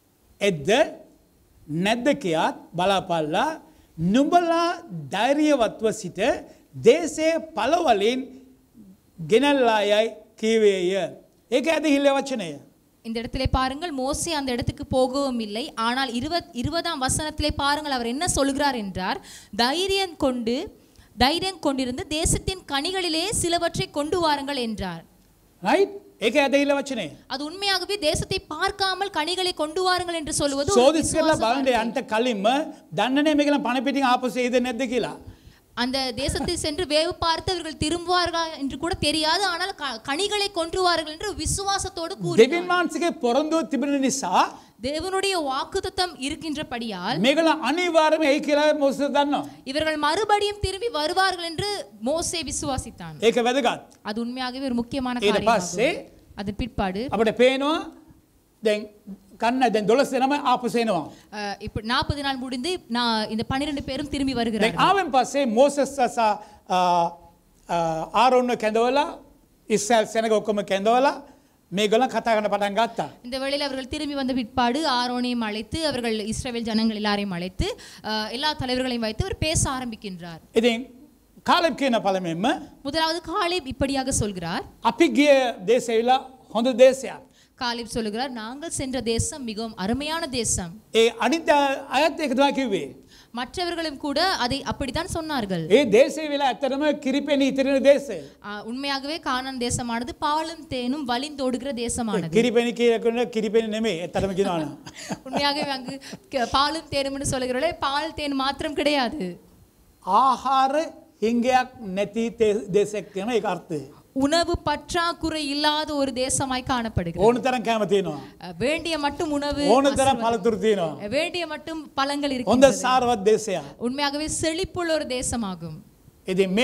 එද්ද නැද්ද කියත් බලාපල්ලා නුඹලා ධෛර්යවත්ව සිට දේශය පළවලින් ගෙනල්ලායයි කීවේය. ඒක ඇද හිල්ල වචනය. இந்த இடத்திலே பாருங்கள் மோசே அந்த இடத்துக்கு போகவும் இல்லை ஆனால் இருபத் இருபதாம் வசனத்திலே பாருங்கள் அவர் என்ன சொல்கிறார் என்றார் தைரியம் கொண்டு தைரியம் கொண்டிருந்து தேசத்தின் கனிகளிலே சிலவற்றை கொண்டு வாருங்கள் என்றார் රයිට් ඒක ඇද හිල්ල වචනය. அது உண்மையாகவே தேசத்தை பார்க்காமல் கனிகளை கொண்டு வாருங்கள் என்று சொல்வது ஒரு සෝදිස් කරලා விசுவாச බලන්ඩ வார்த்தை. අන්ට කලින්ම දන්නනේ මේකල පණපිටින් ආපසේද නැද්ද කියලා. அந்த தேசத்தை சென்று வேவு பார்த்து அவர்கள் திரும்புவார்களா என்று கூட தெரியாது ஆனால் க- கனிகளை கொன்றுவார்கள் என்று விசுவாசத்தோடு கூறி දෙවින් වහන්සගේ පොරොන්දුව තිබෙන නිසා தேவனுடைய வாக்குத்தத்தம் இருக்கின்றபடியால் මේකල අනිවාර්යම ඒ කියලා මොස දන්නවා. இவர்கள் மறுபடியும் திரும்பி வருவார்கள் என்று மோசே விசுவாசித்தான் ඒක වැදගත්. அது உண்மையாகவே ஒரு முக்கியமான ඊට காரியம் පස්සේ அதன் பிற்பாடு අපට පේනවා දැන් කන්න දැන් දොළස් දෙනම ආපසේනවා. அஹ், இப்ப நாற்பது நாள் முடிந்து நான் இந்த பன்னிரண்டு பேரும் திரும்பி දැන් வருகிறார்கள் ආවෙන් පස්සේ මෝසස් සසා ආරොන්න කැඳවලා ඉස්සල් සෙනක ඔක්කොම කැඳවලා මේ ගොල කතා කරන පටන් ගත්තා. இந்த வேளையில் அவர்கள் திரும்பி வந்த பிற்பாடு ஆரோனையும் அழைத்து அவர்கள் இஸ்ரவேல் ஜனங்கள் எல்லாரையும் அழைத்து அஹ், எல்லா தலைவர்களையும் வைத்து அவர் பேச ஆரம்பிக்கின்றார் ඉතින් කාලෙබ් කියන පළමෙන්ම முதலாவது காலிப் இப்படியாக சொல்கிறார் අපි ගිය දේශවිලා හොඳ දේශයක්. காலிப் சொல்லுகிறார் நாங்கள் சென்ற தேசம் மிகவும் அருமையான தேசம் ඒ අනිත අයත් එකතුවා කිව්වේ. மற்றவர்களும் கூட அதை அப்படித்தான் சொன்னார்கள் ඒ දේශේ වෙලා ඇතරම කිරිපෙන ඉතිරෙන දේශය. ஆஹ், உண்மையாகவே கானான் தேசமானது பாலும் தேனும் வழிந்தோடுகிற தேசமானது කිරිපෙන කියකුණ කිරිපෙන නෙමේ ඇතරම කිනවන. உண்மையாகவே அங்கு க- பாலும் தேனும்னு சொல்லுகிறவர்களே பால் தேன் மாத்திரம் கிடையாது ආහාර හිංගයක් නැති තේ- දේශයක් කියන එක අර්ථය. உணவு பற்றாக்குறை இல்லாத ஒரு தேசமாய் காணப்படுகிறது ඕන තරම් කෑම තියෙනවා. அஹ், வேண்டிய மட்டும் உணவு ඕන තරම් පළතුරු තියෙනවා. அஹ், வேண்டிய மட்டும் பழங்கள் හොඳ இருக்கு සාරවත් දේශයක්. உண்மையாகவே செழிப்புள்ள ஒரு தேசமாகும் ඉති මේ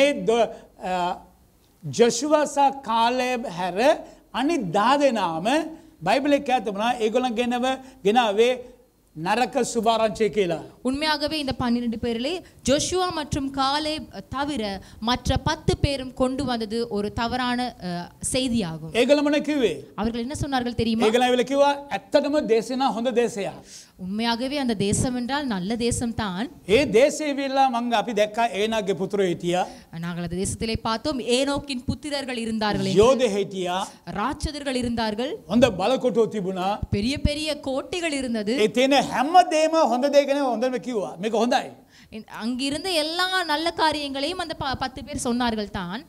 ජොෂුවසා කාලය හැර අනි දා දෙනාම බයිබලෙක් ඇතමනා ඒගොලන් ගෙනව ගෙනාවේ නරක සුභාරංචය කියලා. உண்மையாகவே இந்த பன்னிரண்டு பேரிலே ஜோஷுவா மற்றும் காலே தவிர மற்ற பத்து பேரும் கொண்டு வந்தது ஒரு தவறான அஹ், செய்தியாகும் ඒගොලමන කිවේ. அவர்கள் என்ன சொன்னார்கள் தெரியுமா ඒගල වෙලකිවා ඇත්තටම දේශනා හොඳ දේශයක්. உண்மையாகவே அந்த தேசம் என்றால் நல்ல தேசம்தான் ඒ දේශේ වෙල්ලා මංග අපි දැක්කා ඒනගේ පුතුර හිටිය நாங்கள் அந்த தேசத்திலே பார்த்தோம் ஏனோக்கின் புத்திரர்கள் இருந்தார்கள் යෝධ හිටියා ராட்சதர்கள் இருந்தார்கள் හොඳ බලකොටෝ තිබුණා பெரிய பெரிய கோட்டைகள் இருந்தது ඒ තියෙන හැම්ම දේම හොඳ දේගෙන හොඳම කිව්වා මේක හොඳයි. இந்த- அங்கிருந்த எல்லா நல்ல காரியங்களையும் அந்த ப- பத்து பேர் சொன்னார்கள் தான்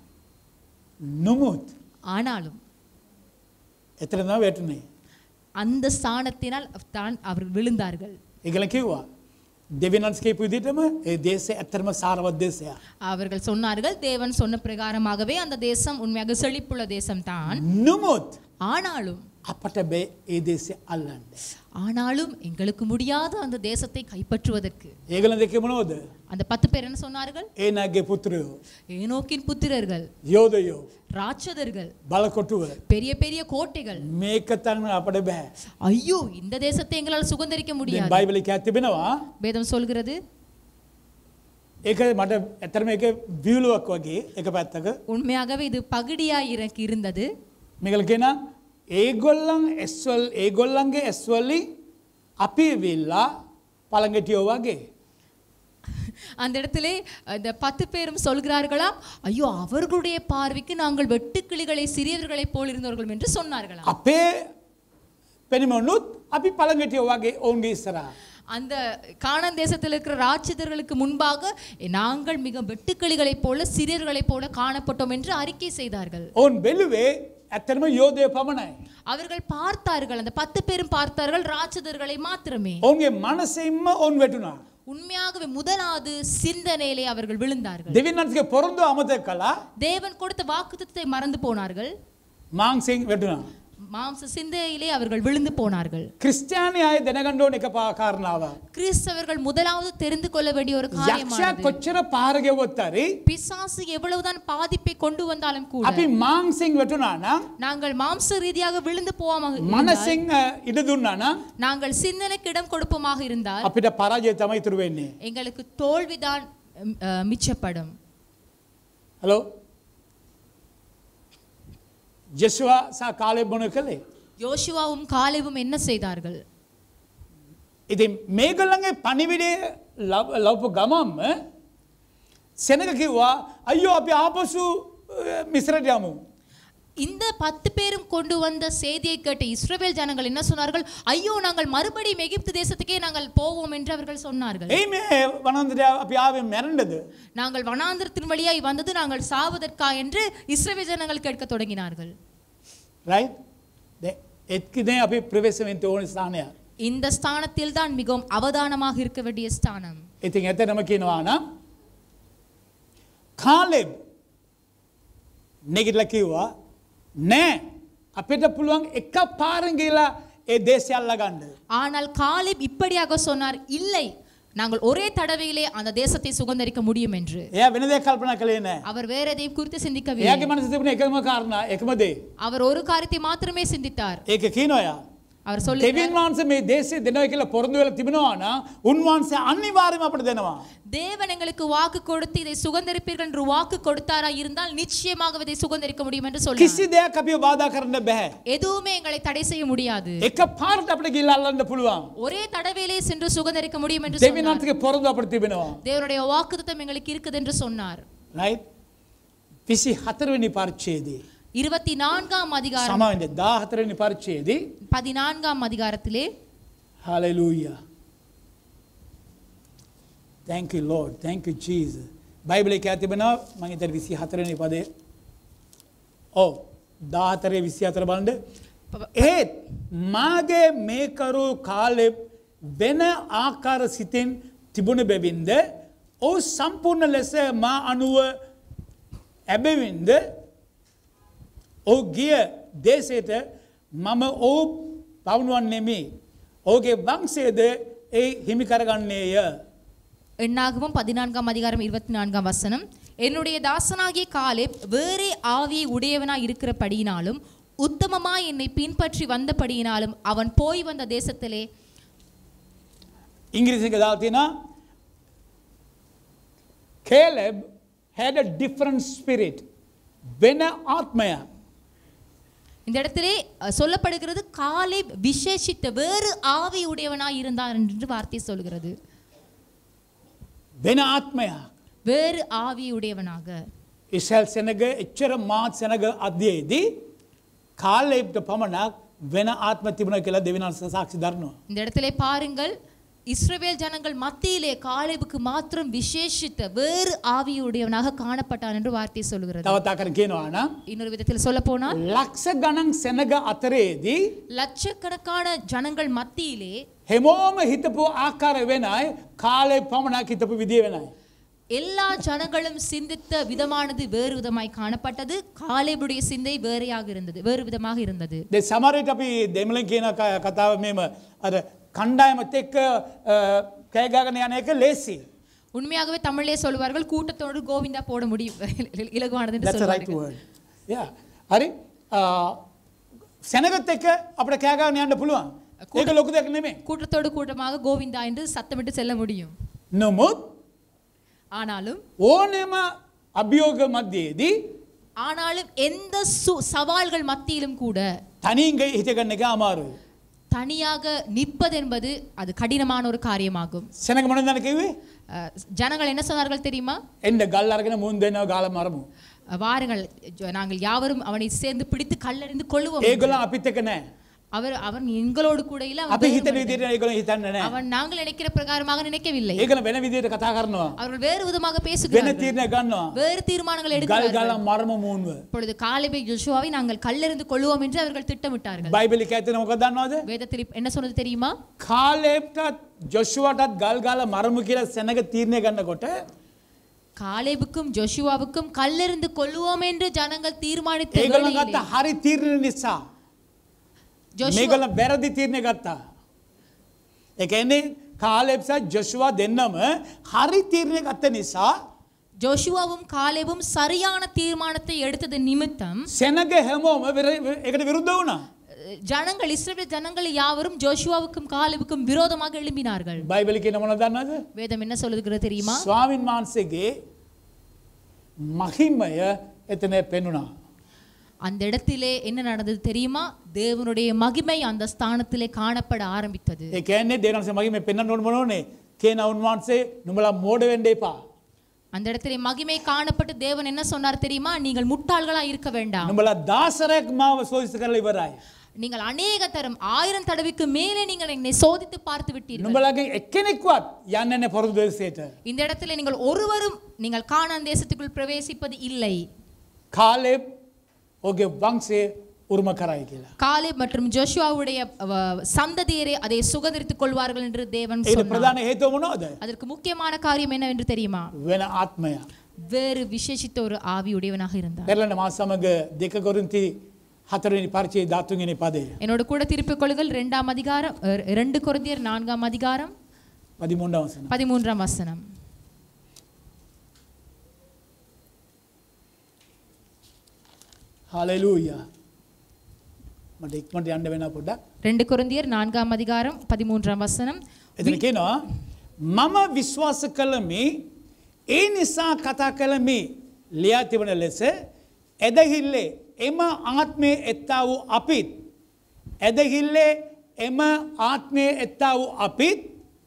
නොමුත් ஆனாலும் එතරම වැටුනේ. அந்த ஸ்தானத்தினால் தான் அவர்கள் விழுந்தார்கள் ඒගල කිව්වා. දෙවිනන්ස්කේ පුදිටම ඒ දේශය ඇත්තරම සාරවත් දේශයක්. அவர்கள் சொன்னார்கள் தேவன் சொன்ன பிரகாரமாகவே அந்த தேசம் உண்மையாக செழிப்புள்ள தேசம்தான் නොමුත් ஆனாலும் අපට බෑ ඒ දේශය අල්ලන්න. ஆனாலும் எங்களுக்கு முடியாத அந்த தேசத்தை கைப்பற்றுவதற்கு ඒගල දෙක මොනෝද. அந்த பத்து பேர் என்ன சொன்னார்கள் ඒනගේ පුත්‍රයෝ. ஏனோக்கின் புத்திரர்கள் යෝධයෝ. ராட்சதர்கள் බලකොටුව. பெரிய பெரிய கோட்டைகள் මේක තන්න අපට බෑ. ஐயோ இந்த தேசத்தை எங்களால் சுதந்திரிக்க முடியாது බයිබලි ඇතිබෙනවා வேதம் சொல்கிறது ඒක මට ඇතරම එක වියලුවක් වගේ එක පැත්තක உண்மையாகவே இது பகுடியா எனக்கு இருந்தது මෙකල කෙන ඒගොල්ලන් එස්වල් ඒගොල්ලන්ගේ ඇස්වල්ලි අපි විල්ලා පළඟටියෝ වගේ. அந்த இடத்திலே இந்த பத்து பேரும் சொல்கிறார்களாம் ஐயோ அவர்களுடைய பார்வைக்கு நாங்கள் வெட்டுக்கிளிகளை சிறியவர்களைப் போல் இருந்தவர்கள் என்று சொன்னார்களாம் අපේ පෙනිමනුත් අපි පළඟටියෝ වගේ ඔවුන්ගේ ඉස්සරා. அந்த கானான் தேசத்தில் இருக்கிற ராட்சதர்களுக்கு முன்பாக நாங்கள் மிக வெட்டுக்கிளிகளைப் போல சிறியர்களைப் போல காணப்பட்டோம் என்று அறிக்கை செய்தார்கள் ඔවුන් බෙලුවේ ඇත්තනම යෝධය පමණයි. அவர்கள் பார்த்தார்கள் அந்த பத்து பேரும் பார்த்தார்கள் ராட்சதர்களை மாத்திரமே ඔවුන්ගේ මනසින්ම ඔවුන් වැටුණා. உண்மையாகவே முதலாவது சிந்தனையிலே அவர்கள் விழுந்தார்கள் දෙවින්නන්ගේ පොරොන්දු අමත කලා தேவன் கொடுத்த வாக்குத்தத்தை மறந்து போனார்கள் මාංසිං වැටුණා. மாம்ச சிந்தையிலே அவர்கள் விழுந்து போனார்கள் ක්‍රිස්ටයානය අය දැනගණ්ඩෝන එක පාකාරණාව. கிறிஸ்தவர்கள் முதலாவது தெரிந்து கொள்ள வேண்டிய ஒரு යක්ෂ காரியமானது කොච්චර පාරගෙවොත්තරි பிசாசு எவ்வளவுதான் பாதிப்பை கொண்டு வந்தாலும் கூட අපි මාංසිං වැටුනානම් நாங்கள் மாம்ச ரீதியாக விழுந்து போவாம இருந்தால், මනසිං ඉඩ දුන්නානම් நாங்கள் சிந்தனைக்கு இடம் கொடுப்போமாக இருந்தால் අපිට පරාජය තමයි ඉතුරු වෙන්නේ. எங்களுக்கு தோல்விதான் ம், அஹ், மிச்சப்படும் හලෝ ජෙස්වා සා කාලය බොන කළේ. யோசுவாவும் காலேவும் என்ன செய்தார்கள் ඉතින් මේගොල්ලන්ගේ පණිවිඩය ලබ- ලවපු ගමම්ම සෙනක කිව්වා අයියෝ අපි ආපසු අ, මිස්රට යමු. இந்த பத்து பேரும் கொண்டு வந்த செய்தியை கேட்ட இஸ்ரவேல் ஜனங்கள் என்ன சொன்னார்கள் ஐயோ நாங்கள் மறுபடியும் எகிப்து தேசத்துக்கே நாங்கள் போவோம் என்று அவர்கள் சொன்னார்கள் එයි මේ වනන්දර අපි ආවෙන් මැරෙන්ඩද. நாங்கள் வனாந்திரத்தின் வழியாய் வந்தது நாங்கள் சாவதற்கா என்று இஸ்ரவேல் ஜனங்கள் கேட்க தொடங்கினார்கள் රයි එත්කිදේ අපි ප්‍රවේශවෙන්ත ඕන ස්ථානය. இந்த ஸ்தானத்தில் தான் மிகவும் அவதானமாக இருக்க வேண்டிய ஸ்தானம் ඉතින් ඇතනම කියනවා නම් කාලෙබ් නෙගිටල කිව්වා නෑ අපිට පුළුවන් එක පාරගේලා ඒ දේශයල්ල ගණ්ඩ. ஆனால் காலிப் இப்படியாக சொன்னார் இல்லை நாங்கள் ஒரே தடவையிலே அந்த தேசத்தை சுதந்திரிக்க முடியும் என்று එය වෙනදේ කල්පන කළේ නෑ. அவர் வேற எதையும் குறித்து சிந்திக்கவில்லை එයාගේ මනස තිබුණ එකම කාරණ එකමදේ. அவர் ஒரு காரியத்தை மாத்திரமே சிந்தித்தார் ඒක කීනොයා. அவர் சொல்லி දෙවන් වහන්ස මේ දේශේ දෙනව කියලා පොරොන්දු වෙලා තිබෙනවාන උන්වහන්සේ අනිවාර්යම අපට දෙනවා. தேவன் எங்களுக்கு வாக்கு கொடுத்து இதை சுதந்திரிப்பீர்கள் என்று வாக்கு கொடுத்தாரா இருந்தால் நிச்சயமாக இதை சுதந்திரிக்க முடியும் என்று சொல்ல කිසි දෙයක් අපිව බාධා කරන්න බැහැ. எதுவுமே எங்களை தடை செய்ய முடியாது එක පාරට අපට ගිහිල්ලා අල්ලන්න පුළුවන්. ஒரே தடவையிலே சென்று சுதந்திரிக்க முடியும் என்று දෙවන් சொன்னார் වහන්සේගේ පොරොන්දු අපට තිබෙනවා. தேவனுடைய வாக்குத்தத்தம் எங்களுக்கு இருக்குது என்று சொன்னார் right? විසි හතරවෙනි පරිච්චේදී. இருபத்தி நான்காம் அதிகாரம் සමන්ද දාහතරනි පරිච්චේදී பதினான்காம் அதிகாரத்திலே හලලූය. තැංක ලෝඩ තැංක චීස. බයිබල එක ඇතිබෙනවා මහිතර විසි හතරනි පදේ ඕ දාහතරය විසි අතර බන්ඩ ඒත් මාගේ මේකරු කාලෙ වෙන ආකාර සිතෙන් තිබුණ බැවින්ද ඕ සම්පූර්ණ ලෙස මා අනුව ඇබැවින්ද ඕ ගිය දේශයට මම ඕ පවුනුවන් නෙමි. ඕගේ වංසේද ඒ හිමි කරගන්නේය. எண்ணாகவும் பதினான்காம் அதிகாரம் இருபத்தி நான்காம் வசனம் என்னுடைய தாசனாகிய காலேப் வேறே ஆவியை உடையவனாய் இருக்கிறபடியினாலும் உத்தமமாய் என்னை பின்பற்றி வந்தபடியினாலும் அவன் போய் வந்த தேசத்திலே ඉංග්‍රීසික දාතින කේලෙබ් had a different spirit වෙන ආත්මය இந்த இடத்திலே அஹ், சொல்லப்படுகிறது காலேப் விசேஷித்த வேறு ஆவி உடையவனாய் இருந்தார் என்று வார்த்தை சொல்கிறது වෙන ආත්මය வேறு ஆவி உடையவனாக ඉසැල් සෙනග එච්චර මාත් සැනග අධ්‍යයේදී කාල්ලෙබ්ට පමණක් වෙන ආත්ම තිබුණ කියලා දෙවිනන්ස සාක්ෂි දරනවා. இந்த இடத்திலே பாருங்கள் இஸ்ரவேல் ஜனங்கள் மத்தியிலே காலேபுக்கு மாத்திரம் விசேஷித்த வேறு ஆவியுடையவனாக காணப்பட்டான் என்று வார்த்தை சொல்கிறது තවතා කර කියනවා නම් இன்னொரு விதத்தில் சொல்ல போனால் ලක්ෂ ගණන් සෙනග අතරේදී லட்சக்கணக்கான ஜனங்கள் மத்தியிலே හෙමෝම හිතපු ආකාර වෙනයි කාලෙ පමණක් හිතපු විදිිය වෙනයි. எல்லா ஜனங்களும் சிந்தித்த விதமானது வேறு விதமாய் காணப்பட்டது காலேபுடைய சிந்தை வேறையாக இருந்தது வேறு விதமாக இருந்தது දෙ සමරයට අපි දෙමලින් කියන ක- කතාව මෙම අර කණ්ඩායමත් එක්ක කෑගාගන යන එක ලේසි. உண்மையாகவே தமிழே சொல்லுவார்கள் கூட்டத்தோடு கோவிந்தா போட முடியும் இலகுவானது என்று That's the right சொல்வார்கள் word. Yeah. හරි සැනගත් එක්ක අපට කෑගාන යන්න පුළුවන්. ඒක ලොකු දෙයක් නෙමේ. கூட்டத்தோடு கூட்டமாக கோவிந்தா என்று சத்தமிட்டு செல்ல முடியும் නොමුත් ஆனாலும் ඕනම අභියෝග මධ්‍යයේදී ஆனாலும் எந்த சு- சவால்கள் மத்தியிலும் கூட තනින්ග හිතගන්න එක අමාරුයි. தனியாக நிற்பது என்பது அது கடினமான ஒரு காரியமாகும் සැනක මොනදන කිවේ அஹ், ஜனங்கள் என்ன சொன்னார்கள் தெரியுமா එන්ඩ ගල් අරගෙන මුන් දෙනව ගාල මරමු. அஹ், வாருங்கள் ஜ- நாங்கள் யாவரும் அவனை சேர்ந்து பிடித்து கல்லறிந்து கொள்ளுவோம் ඒගොල අපිත් එක නෑ. அவர் அவன் எங்களோடு கூட இல்ல அவன் අපි வேறு හිත மனிதன். විදියට ඒගොල හිතන්න නෑ. அவன் நாங்கள் நினைக்கிற பிரகாரமாக நினைக்கவில்லை ඒකන වෙන විදියට කතා කරනවා. அவர்கள் வேறு விதமாக වෙන பேசுகிறார்கள் තීරණය ගන්නවා. வேறு தீர்மானங்கள் ගල් எடுக்கிறார்கள் ගල මරම මූන්ව. இப்பொழுது காலிபை ஜோஷுவாவை நாங்கள் கல்லெறிந்து கொள்வோம் என்று அவர்கள் திட்டமிட்டார்கள் බයිබලි ඇතන මොක දන්නවාද. வேதத்தில் இப்ப என்ன சொன்னது தெரியுமா කාලෙප්ටත් ජොෂුවටත් ගල් ගාල මරමු කියලා සැනක තීරණය ගන්නකොට காலேபுக்கும் ஜோஷுவாவுக்கும் கல்லெறிந்து கொள்வோம் என்று ஜனங்கள் தீர்மானித்த ඒගොල வேளையிலே ගත්ත හරි තීරණ නිසා. ஜோஷுவா මේගොල බැරදි තීරණය ගත්තා. එකන්නේ කාලෙප්සා ජොෂුවා දෙන්නම හරි තීරණය ගත්ත නිසා ஜோஷுவாவும் காலேபும் சரியான தீர்மானத்தை எடுத்தது நிமித்தம் සැනග හැමෝම විර- එකට විරුද්ධ වුණා. அஹ், ஜனங்கள் இஸ்ரவேல் ஜனங்கள் யாவரும் ஜோஷுவாவுக்கும் காலேபுக்கும் விரோதமாக எழும்பினார்கள் බයිබලි කියන මොන දන්නද. வேதம் என்ன சொல்லுகிறது தெரியுமா ස්වාමින් වහන්සේගේ මහිමය එතන පෙනුණා. அந்த இடத்திலே என்ன நடந்தது தெரியுமா தேவனுடைய மகிமை அந்த ஸ்தானத்திலே காணப்பட ஆரம்பித்தது ඒ කියන්නේ දෙවනස මගේ මේ පෙන්න්න නොන මොනෝනේ කියන උන්වහන්සේ නුමලා මෝඩ වෙන්ඩ එපා. அந்த இடத்திலே மகிமை காணப்பட்டு தேவன் என்ன சொன்னார் தெரியுமா நீங்கள் முட்டாள்களா இருக்க வேண்டாம் නුඹලා දාසරයක් මාව සෝසිත කරල ඉවරයි. நீங்கள் அநேக தரம் ஆயிரம் தடவைக்கு மேலே நீங்கள் என்னை சோதித்து பார்த்து விட்டீர்கள் නුඹලගේ එක්කෙනෙක්වත් යන්නන පොරදු දෙසේට. இந்த இடத்துல நீங்கள் ஒருவரும் நீங்கள் கானான் தேசத்துக்குள் பிரவேசிப்பது இல்லை කාලෙබ් ඕගේ වංසේ උරුම කරයි කියලා. காலே மற்றும் ஜோஷுவாவுடைய அஹ், சந்ததியரே அதை சுகந்தரித்துக் கொள்வார்கள் என்று தேவன் ඒ சொன்னார் ප්‍රධාන හේතුව මොනෝද. அதற்கு முக்கியமான காரியம் என்னவென்று தெரியுமா වෙන ආත්මය. வேறு விசேஷித்த ஒரு ஆவி உடையவனாக இருந்தார் පෙරලන මා සමඟ දෙක කොරුන්ති හතරනි පරිචේ ධාතුගෙන පදේ. என்னோட கூட திருப்பிக் கொள்ளுங்கள் இரண்டாம் அதிகாரம் அஹ், இரண்டு கொரிந்தியர் நான்காம் அதிகாரம் පදිමුන්ඩවසන. பதிமூன்றாம் வசனம் හලලූය මට ඉක්මට යන්න වෙන පොඩක්. ரெண்டு கொரிந்தியர் நான்காம் அதிகாரம் பதிமூன்றாம் வசனம் එතන කියනවා මම විශ්වාස කළමි ඒ නිසා කතා කළමි ලියා තිබන ලෙස ඇදහිල්ලේ එම ආත්මය එත්තා වූ අපිත් ඇදහිල්ලේ එම ආත්මය එත්තා වූ අපිත්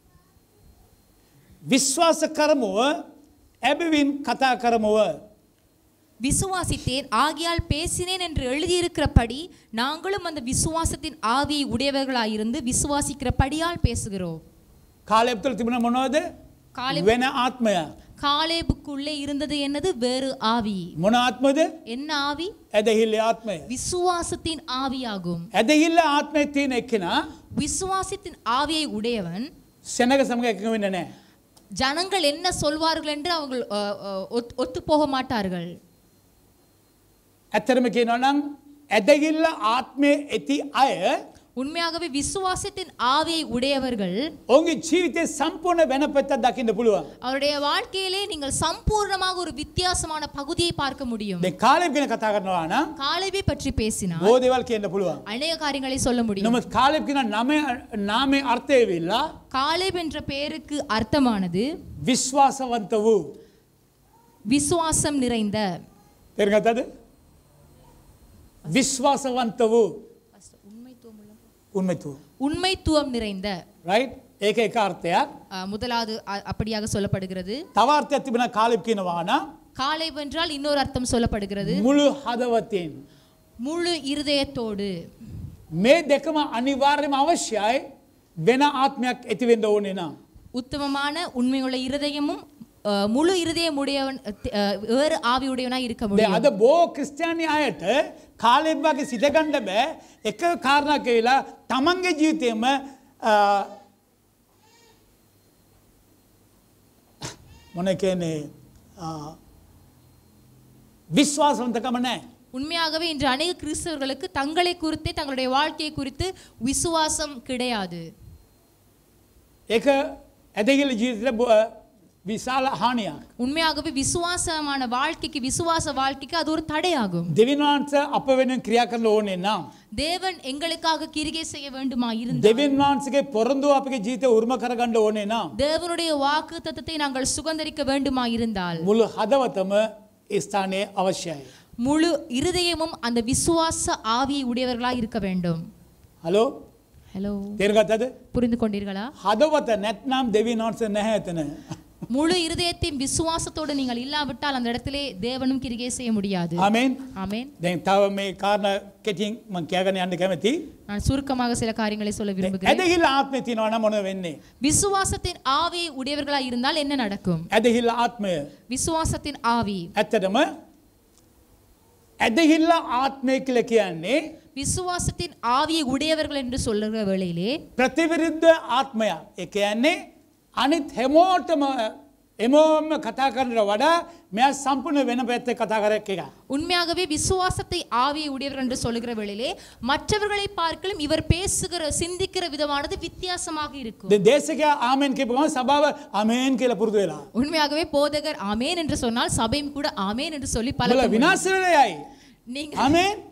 විශ්වාස කරමුව ඇබවින් කතා කරමුව விசுவாசித்தேன் ஆகியால் பேசினேன் என்று எழுதியிருக்கிறபடி நாங்களும் அந்த விசுவாசத்தின் ஆவியை உடையவர்களாயிருந்து விசுவாசிக்கிறபடியால் பேசுகிறோம் කාලෙප්තුල තිබුණ මොනවද කාලෙබ්- වෙන ආත්මය காலேபுக்குள்ளே இருந்தது என்னது வேறு ஆவி මොන ආත්මද என்ன ஆவி ඇදහිල්ල ආත්මය. விசுவாசத்தின் ஆவியாகும் ඇදහිල්ල ආත්මය තියෙන එක්කෙන விசுவாசத்தின் ஆவியை உடையவன் සැනක සමඟ එකක වෙන්න නෑ. ஜனங்கள் என்ன சொல்வார்கள் என்று அவங்க ஒத்து போக மாட்டார்கள் ඇත්තරම කියනවනම් ඇදගිල්ල ආත්මය ඇති අය உண்மையாகவே விசுவாசத்தின் ஆவியை உடையவர்கள் ඔවුන්ගේ ජීවිතය සම්පූර්ණ වෙන පැත්තක් දකින්න පුළුවන්. அவருடைய வாழ்க்கையிலே நீங்கள் சம்பூர்ணமாக ஒரு வித்தியாசமான பகுதியை பார்க்க முடியும் දැන් කාලෙබ් ගැන කතා කරනවා නම් காலேபை பற்றி பேசினால் බොහෝ දේවල් කියන්න පුළුවන්. அநேக காரியங்களை சொல்ல முடியும் නමුත් කාලෙබ් කියන නමය නාමේ අර්ථය වෙල්ලා காலேப் என்ற பெயருக்கு அர்த்தமானது විශ්වාසවන්ත වූ. விசுவாசம் நிறைந்த තෙරගතද? විශ්වාසවන්ත වූ උන්මතු. உண்மைத்துவம் நிறைந்த රයිට් ඒක එක අර්ථයක් அஹ், முதலாவது அ- அப்படியாக சொல்லப்படுகிறது තවාර්ථයක් තිබෙන කාලෙබ් කියනවාන காலேப் என்றால் இன்னொரு அர்த்தம் சொல்லப்படுகிறது මුළු හදවතින්. முழு இருதயத்தோடு මේ දෙකම අනිවාර්යම අවශ්‍යයි වෙන ආත්මයක් ඇතිවෙන්න ඕනේ නම්. உத்தமமான உண்மையுள்ள இருதயமும் அஹ், முழு இருதயம் உடையவன் அஹ், வேறு ஆவி உடையவனாய் இருக்க දැන් முடியும் අද බෝ ක්‍රිස්තියානි අයට කාලෙබ්බගේ සිතගණ්ඩ බෑ එක කාරණක් වෙලා තමන්ගේ ජීවිතයම මොන කියන්නේ විශ්වාසවන්තකම නෑ. உண்மையாகவே இன்று அநேக கிறிஸ்தவர்களுக்கு தங்களை குறித்தே தங்களுடைய வாழ்க்கையை குறித்து விசுவாசம் கிடையாது ඒක ඇදගිල ජීවිතල විශාල හානියක්. உண்மையாகவே விசுவாசமான வாழ்க்கைக்கு விசுவாச வாழ்க்கைக்கு அது ஒரு தடையாகும் දෙවින්වන්ස අප වෙන ක්‍රියා කරල ඕනේ නම්. தேவன் எங்களுக்காக கிரிகை செய்ய வேண்டுமா இருந்தால் දෙවන් වහන්සගේ පොරොන්දු අපගේ ජීත උර්ම කරගණ්ඩ ඕනේ නම්. தேவனுடைய வாக்கு தத்தத்தை நாங்கள் சுகந்தரிக்க வேண்டுமா இருந்தால் මුළු හදවතම ස්ථානය අවශ්‍යයි. முழு இருதயமும் அந்த விசுவாச ஆவியை உடையவர்களாய் இருக்க வேண்டும் හලෝ ஹலோ තේරගත්තද புரிந்து கொண்டீர்களா හදවත නැත්නම් දෙවින් වහන්ස නැහැ ඇතන. முழு இருதயத்தையும் விசுவாசத்தோடு நீங்கள் இல்லாவிட்டால் அந்த இடத்திலே தேவனும் கிரிகை செய்ய முடியாது ආමෙන් ஆமென் දැන් තව මේ කාරණ කෙටින් මං කියගෙන යන්න කැමති. நான் சுருக்கமாக சில காரியங்களை சொல்ல விரும்புகிறேன் ඇදහිල්ල ආත්මය තිනවන මොන වෙන්නේ. விசுவாசத்தின் ஆவியை உடையவர்களாய் இருந்தால் என்ன நடக்கும் ඇදහිල්ල ආත්මය விசுவாசத்தின் ஆவி ඇත්තටම ඇදහිල්ල ආත්මය කියල කියන්නේ விசுவாசத்தின் ஆவியை உடையவர்கள் என்று சொல்லுகிற வேளையிலே ප්‍රතිවිරුද්ධ ආත්මයක් එක යන්නේ අනිත් හෙමෝටම එමෝම කතා කරට වඩා මෙ සම්පුර්ණ වෙන පැත්ත කතා කරක් එක. உண்மையாகவே விசுவாசத்தை ஆவியை உடையவர் என்று சொல்லுகிற வேளையிலே மற்றவர்களை பார்க்கலும் இவர் பேசுகிற சிந்திக்கிற விதமானது வித்தியாசமாக இருக்கும் දේශක ආමෙන් කිපම සභාව අමේන් කියල පුරුදු වෙලා. உண்மையாகவே போதகர் ஆமேன் என்று சொன்னால் சபையும் கூட ஆமேன் என்று சொல்லி பல බල විනාශ වෙලයයි. நீங்க අමේන්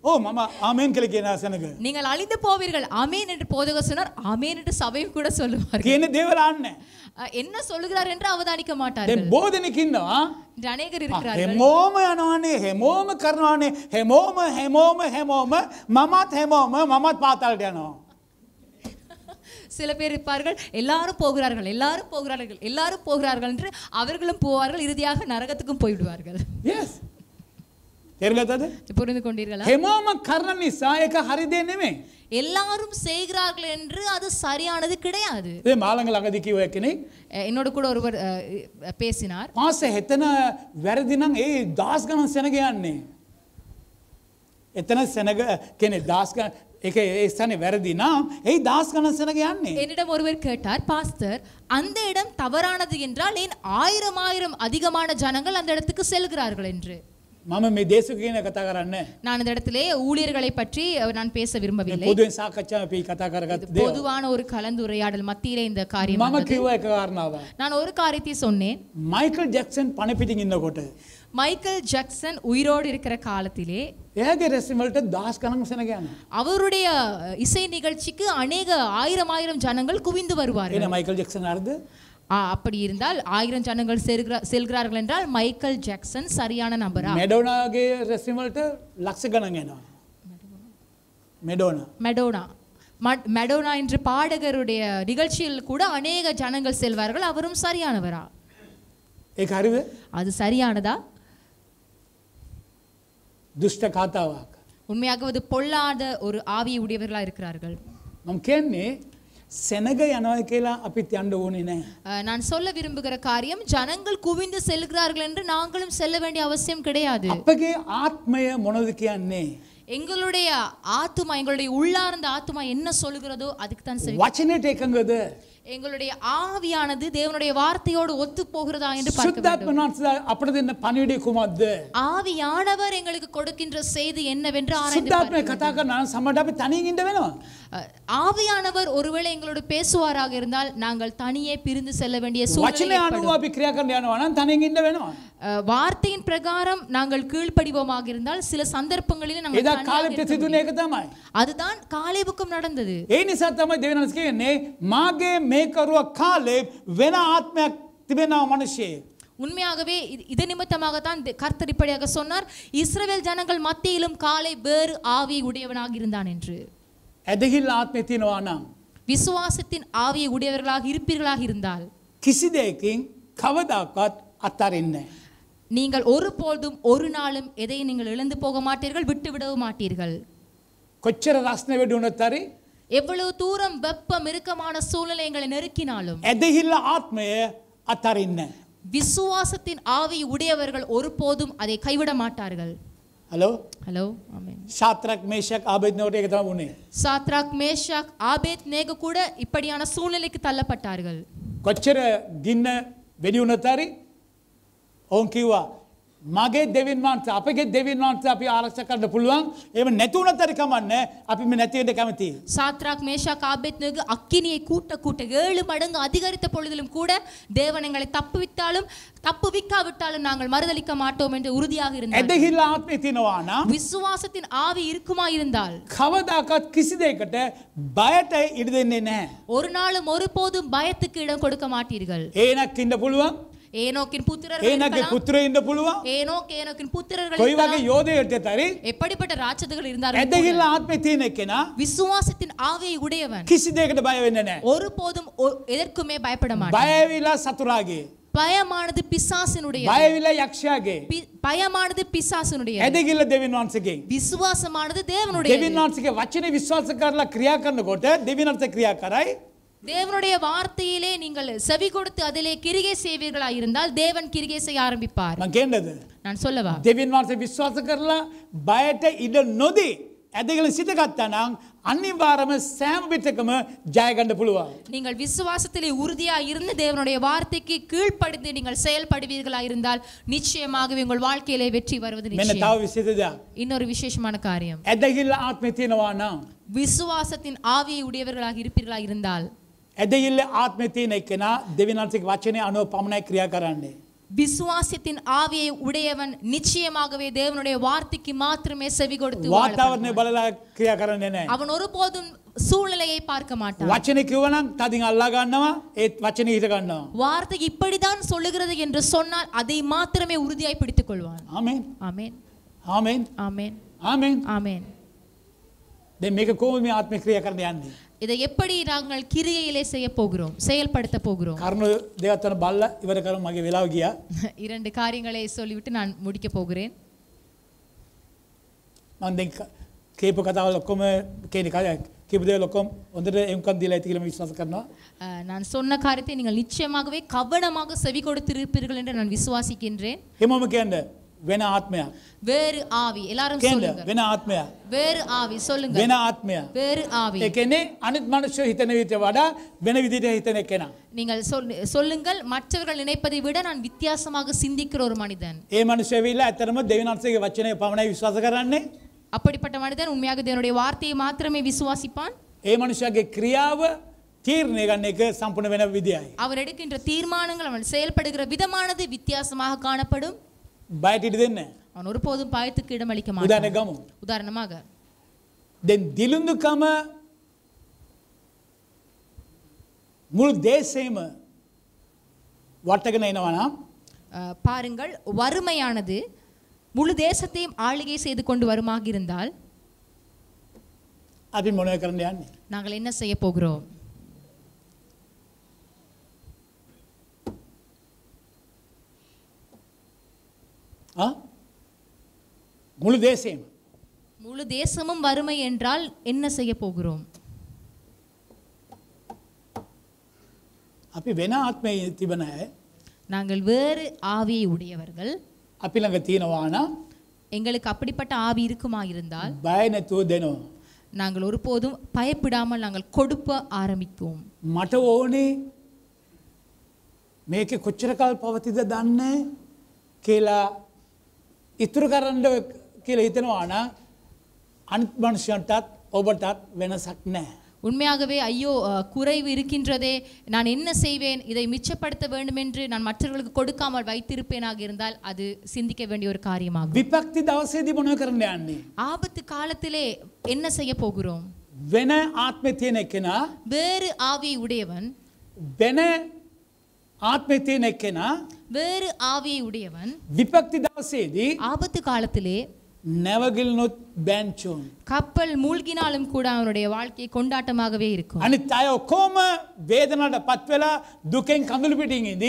ඕ මම ආමෙන් කළ කියන සැනක. நீங்கள் அழிந்து போவீர்கள் ஆமேன் என்று போதகர் சொன்னார் ஆமேன் என்று சபையும் கூட சொல்லுவார்கள் කියන දේවලාන්න. அஹ், என்ன சொல்லுகிறார் என்று அவதானிக்க දැන් மாட்டார்கள் බෝධනකින්නවා இன்று அநேகர் இருக்கிறார்கள் හෙමෝම යනවානේ හෙමෝම කරනවානේ හෙමෝම හෙමෝම හෙමෝම මමත් හෙමෝම මමත් පාතල්ට යනවා. சில பேர் இருப்பார்கள் எல்லாரும் போகிறார்கள் எல்லாரும் போகிறார்கள் எல்லாரும் போகிறார்கள் என்று அவர்களும் போவார்கள் இறுதியாக நரகத்துக்கும் போய்விடுவார்கள் යස්. තෙරගතද. புரிந்து கொண்டீர்களா හෙමෝම කරන නිසා එක හරිදේ නෙමේ. எல்லாரும் செய்கிறார்கள் என்று அது சரியானது கிடையாது ඒ මාළඟ ළඟදිකිව කෙනෙ அஹ், என்னோடு கூட ஒருவர் அஹ், பேசினார் පාස හෙතන වැරදිනම් ඒ දස් ගණන් සෙනග යන්නේ. එතන සෙනග කෙනෙ දස්ග එක ඒ ස්ථානේ වැරදි නම් ඒ දස් ගණන් සෙනග යන්නේ. என்னிடம் ஒருவர் கேட்டார் பாஸ்டர் அந்த இடம் தவறானது என்றால் ஏன் ஆயிரம் ஆயிரம் அதிகமான ஜனங்கள் அந்த இடத்துக்கு செல்கிறார்கள் என்று මම මේ දේශක කියන කතා කරන්න. நான் இந்த இடத்திலே ஊழியர்களை பற்றி அஹ், நான் பேச விரும்பவில்லை පොදුවෙන් සාකච්ඡා අපි කතා කරගත් දේ. பொதுவான ஒரு கலந்துரையாடல் மத்தியிலே இந்த காரியம் මම வந்தது. කිව්ව එක කාරණාව. நான் ஒரு காரியத்தை சொன்னேன் මයිකල් ජැක්සන් පණපිටින් ඉන්නකොට. மைக்கேல் ஜாக்சன் உயிரோடு இருக்கிற காலத்திலே එයාගේ රැසිවලට දස් ගණන් සෙනග යන්න. அவருடைய அஹ், இசை நிகழ்ச்சிக்கு அநேக ஆயிரம் ஆயிரம் ஜனங்கள் குவிந்து வருவார்கள் එන මයිකල් ජෙක්සන් අර්ද ஆ, அப்படி இருந்தால் ஆயிரம் ஜனங்கள் செல்கிறா- செல்கிறார்கள் என்றால் மைக்கேல் ஜாக்சன் சரியான நபரா මෙඩෝනාගේ රැසිවලට ලක්ෂ ගණන් එනවා. මෙඩෝන. மெடோனா மட்- மெடோனா என்ற பாடகருடைய நிகழ்ச்சியில் கூட அநேக ஜனங்கள் செல்வார்கள் அவரும் சரியானவரா ඒ හරිද அது சரியானதா දුෂ්ට කාතාවක්. உண்மையாகவே அது பொல்லாத ஒரு ஆவியை உடையவர்களா இருக்கிறார்கள் මම කියන්නේ සෙනග යනව කියලා අපිත් යන්න ඕනේ නෑ. அஹ், நான் சொல்ல விரும்புகிற காரியம் ஜனங்கள் குவிந்து செல்கிறார்கள் என்று நாங்களும் செல்ல வேண்டிய அவசியம் கிடையாது අපගේ ආත්මය මොනද කියන්නේ. எங்களுடைய ஆத்துமா எங்களுடைய உள்ளார்ந்த ஆத்துமா என்ன சொல்லுகிறதோ அதுக்கு தான் செவி වචනයට එකඟද. எங்களுடைய ஆவியானது தேவனுடைய வார்த்தையோடு ஒத்து போகிறதா என்று பார்க்க வேண்டும் සුද්ධත්ම වහන්සේ අපට දෙන්න පණිවිඩය කුමක්ද. ஆவியானவர் எங்களுக்கு கொடுக்கின்ற செய்தி என்னவென்று ஆராய்ந்து සුද්ධාත්මය කතා කරන සමට අපි තනින් ඉන්න වෙනවා. அஹ், ஆவியானவர் ஒருவேளை எங்களோடு பேசுவாராக இருந்தால் நாங்கள் தனியே பிரிந்து செல்ல வேண்டிய சூழ்நிலை වචනය අනුව අපි ක්‍රියා කරන්න යනවා නම් තනින් ඉන්න වෙනවා. அஹ், வார்த்தையின் பிரகாரம் நாங்கள் கீழ்ப்படிவோமாக இருந்தால் சில சந்தர்ப்பங்களில் நாங்கள் එදා தனியாக කාලෙට இருக்க සිදුන එක තමයි. அதுதான் காலேபுக்கும் நடந்தது ඒ නිසා තමයි දෙවනස් කියන්නේ මාගේ මේකරුව කාලේ වෙන ආත්මයක් තිබෙනවා මනුෂ්‍යය. உண்மையாகவே இது- இது நிமித்தமாகத்தான் தே- கர்த்தர் இப்படியாக சொன்னார் இஸ்ரவேல் ஜனங்கள் மத்தியிலும் காலை வேறு ஆவி உடையவனாக இருந்தான் என்று ඇදහිල් ආත්මය තියෙනවා නම්. விசுவாசத்தின் ஆவியை உடையவர்களாக இருப்பீர்களாக இருந்தால் කිසි දෙයකින් කවදක්වත් අත්තරෙන්න. நீங்கள் ஒருபோதும் ஒரு நாளும் எதை நீங்கள் இழந்து போக மாட்டீர்கள் விட்டு விடவும் மாட்டீர்கள் කොච්චර රස්න වැඩුනතරි எவ்வளவு தூரம் வெப்பம் இறுக்கமான சூழ்நிலை எங்களை நெருக்கினாலும் ඇදහිල්ල ආත්මය අත්තරන්න. விசுவாசத்தின் ஆவி உடையவர்கள் ஒருபோதும் அதை கைவிட மாட்டார்கள் හලෝ ஹலோ ஆமென் ශාත්‍රක් මේෂක් ආබෙත්නවට එක තම වුණේ. சாத்ராக் மேஷாக் ஆபேத் நேக கூட இப்படியான சூழ்நிலைக்கு தள்ளப்பட்டார்கள் කොච්චර ගින්න වෙඩියුනතරි ඔවුන් කිව්වා මගේ දෙවින් වන්ස අපගේ දෙවින් වන්ස අපි ආරක්ෂ කරන්න පුළුවන් එම නැතුවනතරි කමන්න අපි මේ නැතිවට කැමති. சாத்ராக் மேஷாக் ஆபேத் நேகு அக்கினியை கூட்ட கூட்ட ஏழு மடங்கு அதிகரித்த பொழுதிலும் கூட தேவன் எங்களை தப்புவித்தாலும் தப்புவிக்காவிட்டாலும் நாங்கள் மறுதலிக்க மாட்டோம் என்று உறுதியாக இருந்தார் ඇදහිල්ල ආත්මය තිනවා නම් விசுவாசத்தின் ஆவி இருக்குமா இருந்தால் කවදාකත් කිසි දෙයකට බයට ඉඩ දෙන්නේ නෑ. ஒரு நாளும் ஒருபோதும் பயத்துக்கு இடம் கொடுக்க மாட்டீர்கள் ඒනක් ඉන්න පුළුවන් ஏனோக்கின் புத்திரர்கள் ඒනගේ இருக்கலாம். පුත්‍ර ඉන්න පුළුවන් ஏனோக் ஏனோக்கின் புத்திரர்கள் කොයි இருக்கலாம். වගේ යෝධයට තරි எப்படிப்பட்ட ராட்சதர்கள் இருந்தார்கள் ඇදහිල්ල ආත්මය තියෙන කෙනා விசுவாசத்தின் ஆவியை உடையவன் කිසි දෙයකට බය වෙන්න නෑ. ஒருபோதும் ஒ- எதற்குமே பயப்பட மாட்டான் බයවිලා සතුරාගේ. பயமானது பிசாசினுடைய බයවිලා යක්ෂයාගේ. பி- பயமானது பிசாசினுடைய ඇදගිල්ල දෙවන් වන්සකින්. விசுவாசமானது தேவனுடைய දෙවන් වන්සගේ වචන විශ්වාස කරලා ක්‍රියා කරනකොට දෙවිනර්ත ක්‍රියා කරයි. தேவனுடைய வார்த்தையிலே நீங்கள் செவி கொடுத்து அதிலே கிரிகை செய்வீர்களா இருந்தால் தேவன் கிரிகை செய்ய ஆரம்பிப்பார் මං කියන්නද. நான் சொல்லவா දෙවන් වන්ස විශ්වාස කරලා බයට ඉඩ නොදී. ඇදගල සිතගත්තා නම් අනිවාරම සෑම පිටකම ජයගණඩ පුළුවන්. நீங்கள் விசுவாசத்திலே உறுதியா இருந்து தேவனுடைய வார்த்தைக்கு கீழ்ப்படிந்து நீங்கள் செயல்படுவீர்களா இருந்தால் நிச்சயமாகவே உங்கள் வாழ்க்கையிலே வெற்றி வருவது මෙන්න நிச்சயம் තව විසිතදයක්. இன்னொரு விசேஷமான காரியம் ඇදගිල්ල ආත්මය තියෙනවා නම්. விசுவாசத்தின் ஆவியை உடையவர்களாக இருப்பீர்களா இருந்தால் ඇදගිල්ල ආත්මය තියෙන එකෙන දෙවිනන්සික වචනය අනුව පමණයි ක්‍රියා කරන්නේ. விசுவாசத்தின் ஆவியை உடையவன் நிச்சயமாகவே தேவனுடைய வார்த்தைக்கு மாத்திரமே செவி கொடுத்து வாழ වාතාවරණය බලලා ක්‍රියා කරන්නේ නැහැ. அவன் ஒருபோதும் சூழ்நிலையை பார்க்க மாட்டான் වචන කිව්වනම් තදින් අල්ලා ගන්නවා ඒත් වචනේ හිට ගන්නවා. வார்த்தை இப்படிதான் சொல்லுகிறது என்று சொன்னால் அதை மாத்திரமே உறுதியாய் பிடித்துக் கொள்வான் ආමෙන්. ஆமென் ආමෙන්. ஆமென் ආමෙන්. ஆமென் දැන් මේක කොහොමද මේ ආත්ම ක්‍රියා කරන්න යන්නේ? இதை எப்படி நாங்கள் கிரியையிலே செய்ய போகிறோம் செயல்படுத்த போகிறோம் කරුණු දෙකක් තුන බල්ලා ඉවර කරමු මගේ වෙලාව ගියා. இரண்டு காரியங்களை சொல்லிவிட்டு நான் முடிக்க போகிறேன் මම දැන් ක- කියපු කතාවල් ඔක්කොම කියන්නේ කය කියපු දේවල් ඔක්කොම හොඳට එම්කම් දීලා ඇති කියලා මම විශ්වාස කරනවා. அஹ், நான் சொன்ன காரியத்தை நீங்கள் நிச்சயமாகவே கவனமாக செவி கொடுத்திருப்பீர்கள் என்று நான் விசுவாசிக்கின்றேன் එමම කියන්න වෙන ආත්මයක්. வேறு ஆவி எல்லாரும் කියන්න சொல்லுங்க වෙන ආත්මයක්. வேறு ஆவி சொல்லுங்க වෙන ආත්මයක්. வேறு ஆவி ඒ කියන්නේ අනිත් මනුෂ්‍ය හිතන විදිහට වඩා වෙන විදිහට හිතන කෙනා. நீங்கள் சொல்- சொல்லுங்கள் மற்றவர்கள் நினைப்பதை விட நான் வித்தியாசமாக சிந்திக்கிற ஒரு மனிதன் ඒ මනුෂ්‍ය ඇවිල්ලා ඇත්තටම දෙවියන්සේගේ වචනය පමණයි විශ්වාස කරන්නේ. அப்படிப்பட்ட மனிதன் உண்மையாக தேவனுடைய வார்த்தையை மாத்திரமே விசுவாசிப்பான் ඒ මනුෂ්‍යගේ ක්‍රියාව තීරණය ගන්න එක සම්පූර්ණ වෙන විදියයි. அவர் எடுக்கின்ற தீர்மானங்கள் அவன் செயல்படுகிற விதமானது வித்தியாசமாக காணப்படும் බයට ඉඩ දෙන්නේ නැහැ. அவன் ஒருபோதும் பயத்துக்கு இடமளிக்க மாட்டான் උදාහරණයක් ගමු. உதாரணமாக දැන් දිලුඳුකම මුළු දේශේම වටගෙන එනවා නම් அஹ், பாருங்கள் வறுமையானது முழு தேசத்தையும் ஆளுகை செய்து கொண்டு வருமாக இருந்தால் අපි මොනවද කරන්න යන්නේ? நாங்கள் என்ன செய்ய போகிறோம் ආ? මුළු දේශේම முழு தேசமும் வறுமை என்றால் என்ன செய்ய போகிறோம் අපි වෙන ආත්මයේ තිබෙන අය நாங்கள் வேறு ஆவியை உடையவர்கள் අපි ළඟ තියෙනවා නම් எங்களுக்கு அப்படிப்பட்ட ஆவி இருக்குமா இருந்தால் බය නැතුව දෙනවා. நாங்கள் ஒருபோதும் பயப்படாமல் நாங்கள் கொடுப்ப ஆரம்பிப்போம் මට ඕනේ මේක කොච්චර කල් පවතිද දන්නේ කියලා ඉතුරු කරන්න කියලා හිතනවා නම් අනිත් මනුෂ්‍යයන්ටත් ඔබටත් වෙනසක් නැහැ. உண்மையாகவே ஐயோ அஹ், குறைவு இருக்கின்றதே நான் என்ன செய்வேன் இதை மிச்சப்படுத்த வேண்டும் என்று நான் மற்றவர்களுக்கு கொடுக்காமல் வைத்திருப்பேனாக இருந்தால் அது சிந்திக்க வேண்டிய ஒரு காரியமாகும் විපක්ති දවසේදී මොනව කරන්න යන්නේ? ஆபத்து காலத்திலே என்ன செய்ய போகிறோம் වෙන ආත්මය තියෙන එකෙනා வேறு ஆவியை உடையவன் වෙන ආත්මය තියෙන එකෙනා வேறு ஆவியை உடையவன் විපක්ති දවසේදී ஆபத்து காலத்திலே නැවගිල්නොත් බැංචුන්. கப்பல் மூழ்கினாலும் கூட அவனுடைய வாழ்க்கை கொண்டாட்டமாகவே இருக்கும் අනිත් අය ඔක්කෝම වේදනට පත් වෙලා දුකෙන් කඳුළු පිටින් ඉදී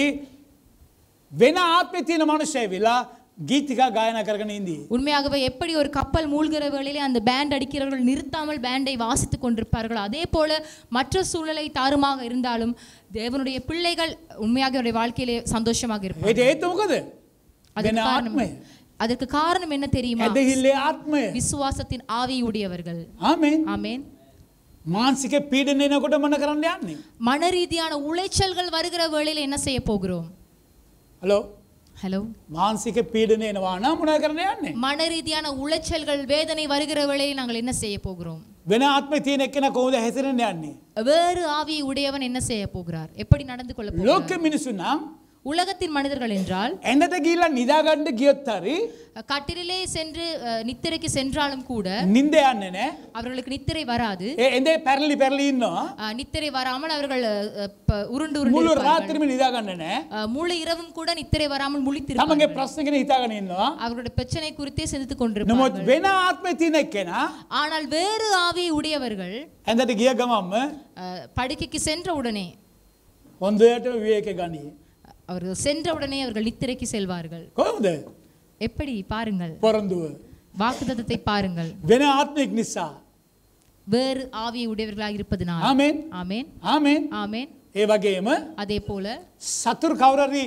වෙන ආත්මය තියෙන මනුෂ්‍යය වෙලා ගීතිකා ගායන කරගෙන ඉදී. உண்மையாகவே எப்படி ஒரு கப்பல் மூழ்கிற வேளையிலே அந்த பேண்ட் அடிக்கிறவர்கள் நிறுத்தாமல் பேண்டை வாசித்துக் கொண்டிருப்பார்கள் அதே போல மற்ற சூழ்நிலை தாறுமாக இருந்தாலும் தேவனுடைய பிள்ளைகள் உண்மையாக அவருடைய வாழ்க்கையிலே சந்தோஷமாக இருப்பார் ඒට ඒතු මොකද அதற்கு වෙන காரணம் ආත්මය. அதற்கு காரணம் என்ன தெரியுமா ඇදහිල්ලේ ආත්මය. விசுவாசத்தின் ஆவி உடையவர்கள் ආමෙන් ஆமென் මාන්සික පීඩනයනකොට මන කරන්න යන්නේ. மன ரீதியான உளைச்சல்கள் வருகிற வேளையில என்ன செய்ய போகிறோம் හලෝ ஹலோ මාන්සික පීඩනයනවා නම් මොන කරන්න යන්නේ. மன ரீதியான உளைச்சல்கள் வேதனை வருகிற வேளையில் நாங்கள் என்ன செய்ய போகிறோம் වෙන ආත්මය තියෙන එක්කෙන කෝද හැසිරෙන් යන්නේ. வேறு ஆவி உடையவன் என்ன செய்ய போகிறார் எப்படி நடந்து கொள்ள போகிறார் ලෝක මිනිසු නම් உலகத்தின் மனிதர்கள் என்றால் ඇඳට ගීලා නිදාගණ්ඩ ගියොත් හරි கட்டிலே சென்று அஹ், நித்திரைக்கு சென்றாலும் கூட නින්ද යන්න නෑ அவர்களுக்கு நித்திரை வராது ඒ එඳේ පැරලි පැරලි ඉන්නවා அஹ், நித்திரை வராமல் அவர்கள் அஹ், ப- உருண்டு உருண்டு මුළු இருப்பார்கள். රාත්‍රම නිදාගන්න නෑ அஹ், முழு இரவும் கூட நித்திரை வராமல் முழித்திருப்பார்கள் තමගේ ප්‍රශ්නගෙන හිතාගෙන ඉන්නවා அவர்களுடைய பிரச்சனை குறித்தே சிந்தித்துக் නමුත් கொண்டிருப்பார்கள் වෙන ආත්මය තියන එක්කෙන ஆனால் வேறு ஆவி உடையவர்கள் ඇඳට ගිය ගමම්ම அஹ், படுக்கைக்கு சென்ற உடனே හොන්දයට විවේක ගනී அவர்கள் சென்ற உடனே அவர்கள் நித்திரைக்கு செல்வார்கள் කොහොමද எப்படி பாருங்கள் පොරොන්දුව வாக்குத்தத்தத்தை பாருங்கள் වෙන ආත්මයෙක් නිසා வேறு ஆவி உடையவர்களாக இருப்பதனால் ආමෙන් ஆமென் ආමෙන් ஆமென் ඒ වගේම அதே போல සතුරු කවුරරි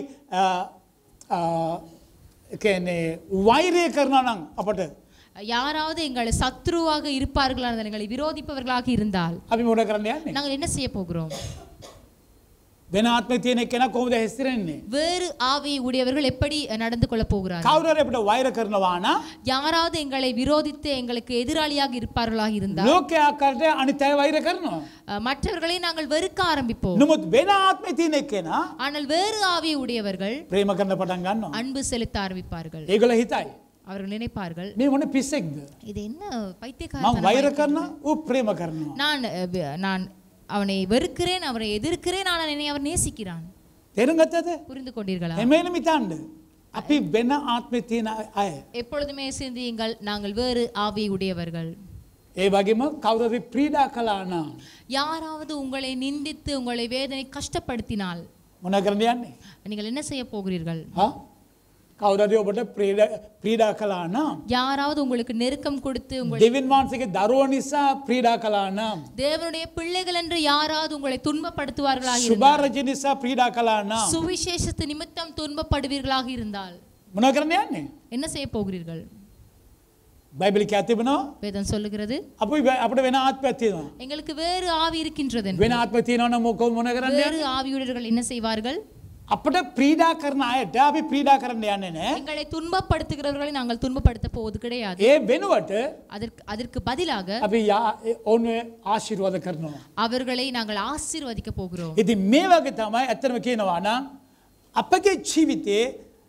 කන්නේ වෛරය කරන නම් අපට யாராவது எங்களை சத்ருவாக இருப்பார்களாக எங்களை விரோதிப்பவர்களாக இருந்தால் අපි මොඩ කරන්න යන්නේ நாங்கள் என்ன செய்ய போகிறோம் වෙන ආත්මය තියෙන කෙන කොහොමද හැසිරෙන්නේ. வேறு ஆவியை உடையவர்கள் எப்படி நடந்து கொள்ளப் போகிறார்கள் කවුරුහරි අපිට වෛර කරනවා නම් யாராவது எங்களை விரோதித்து எங்களுக்கு எதிராளியாக இருப்பார்களாக இருந்தால் ලෝකයේ ආකාරයට අනිත් අය වෛර කරනවා. அஹ், மற்றவர்களை நாங்கள் வெறுக்க ஆரம்பிப்போம் නමුත් වෙන ආත්මය තියෙන කෙනා ஆனால் வேறு ஆவியை உடையவர்கள் ප්‍රේම කරන්න පටන් ගන්නවා. அன்பு செலுத்த ஆரம்பிப்பார்கள் ඒගොල්ල හිතයි. அவர்கள் நினைப்பார்கள் මේ මොන පිස්සෙක්ද. இது என்ன මං பைத்தியக்காரத்தனமா වෛර இருக்கிறது? කරන ඌ ප්‍රේම කරනවා. நான் அஹ், வி- நான் அவனை வெறுக்கிறேன் அவரை எதிர்க்கிறேன் ஆனால் என்னை அவர் நேசிக்கிறான் තේරුම් ගත්තද? புரிந்து கொண்டீர்களா එමේන මිතන්ඩ. අපි වෙන ආත්මය තියෙන අය. எப்பொழுதுமே சிந்தியுங்கள் நாங்கள் வேறு ஆவியை உடையவர்கள் ඒ වගේම කවුරුහරි ප්‍රීඩා කළා නම් யாராவது உங்களை நிந்தித்து உங்களை வேதனை கஷ்டப்படுத்தினால் මොන කරන්න යන්නේ? நீங்கள் என்ன செய்ய போகிறீர்கள் හා? කවුරුහරි ඔබට ප්‍රීඩා ප්‍රීඩා කළා නම් யாராவது உங்களுக்கு நெருக்கம் கொடுத்து உங்களை දෙවියන් වහන්සේගේ දරුවෝ නිසා ප්‍රීඩා කළා නම් தேவனுடைய பிள்ளைகள் என்று யாராவது உங்களை துன்பப்படுத்துவார்களாக இருந்தால் සුභාරජ නිසා ප්‍රීඩා කළා නම් சுவிசேஷத்து நிமித்தம் துன்பப்படுவீர்களாக இருந்தால் මොන කරන්න යන්නේ? என்ன செய்ய போகிறீர்கள் බයිබලි ඇතිබනවා வேதம் சொல்லுகிறது අපි අපට වෙන ආත්මයක් තියෙනවා. எங்களுக்கு வேறு ஆவி இருக்கின்றது என்று. වෙන ආත්ම තියෙනවනම් මොකද මොන කරන්න යන්නේ? வேறு ஆவியுடையவர்கள் என்ன செய்வார்கள் අපට ප්‍රීඩා කරන අයට අපි ප්‍රීඩා කරන්න යන්නේ නැහැ. எங்களை துன்பப்படுத்துகிறவர்களை நாங்கள் துன்பப்படுத்த போவது கிடையாது ඒ වෙනුවට அதற்கு அதற்கு பதிலாக අපි යා- ඔවුන් ආශිර්වාද කරනවා. அவர்களை நாங்கள் ஆசீர்வதிக்க போகிறோம் ඉතින් මේ වගේ තමයි ඇත්තම කියනවා නම් අපගේ ජීවිතේ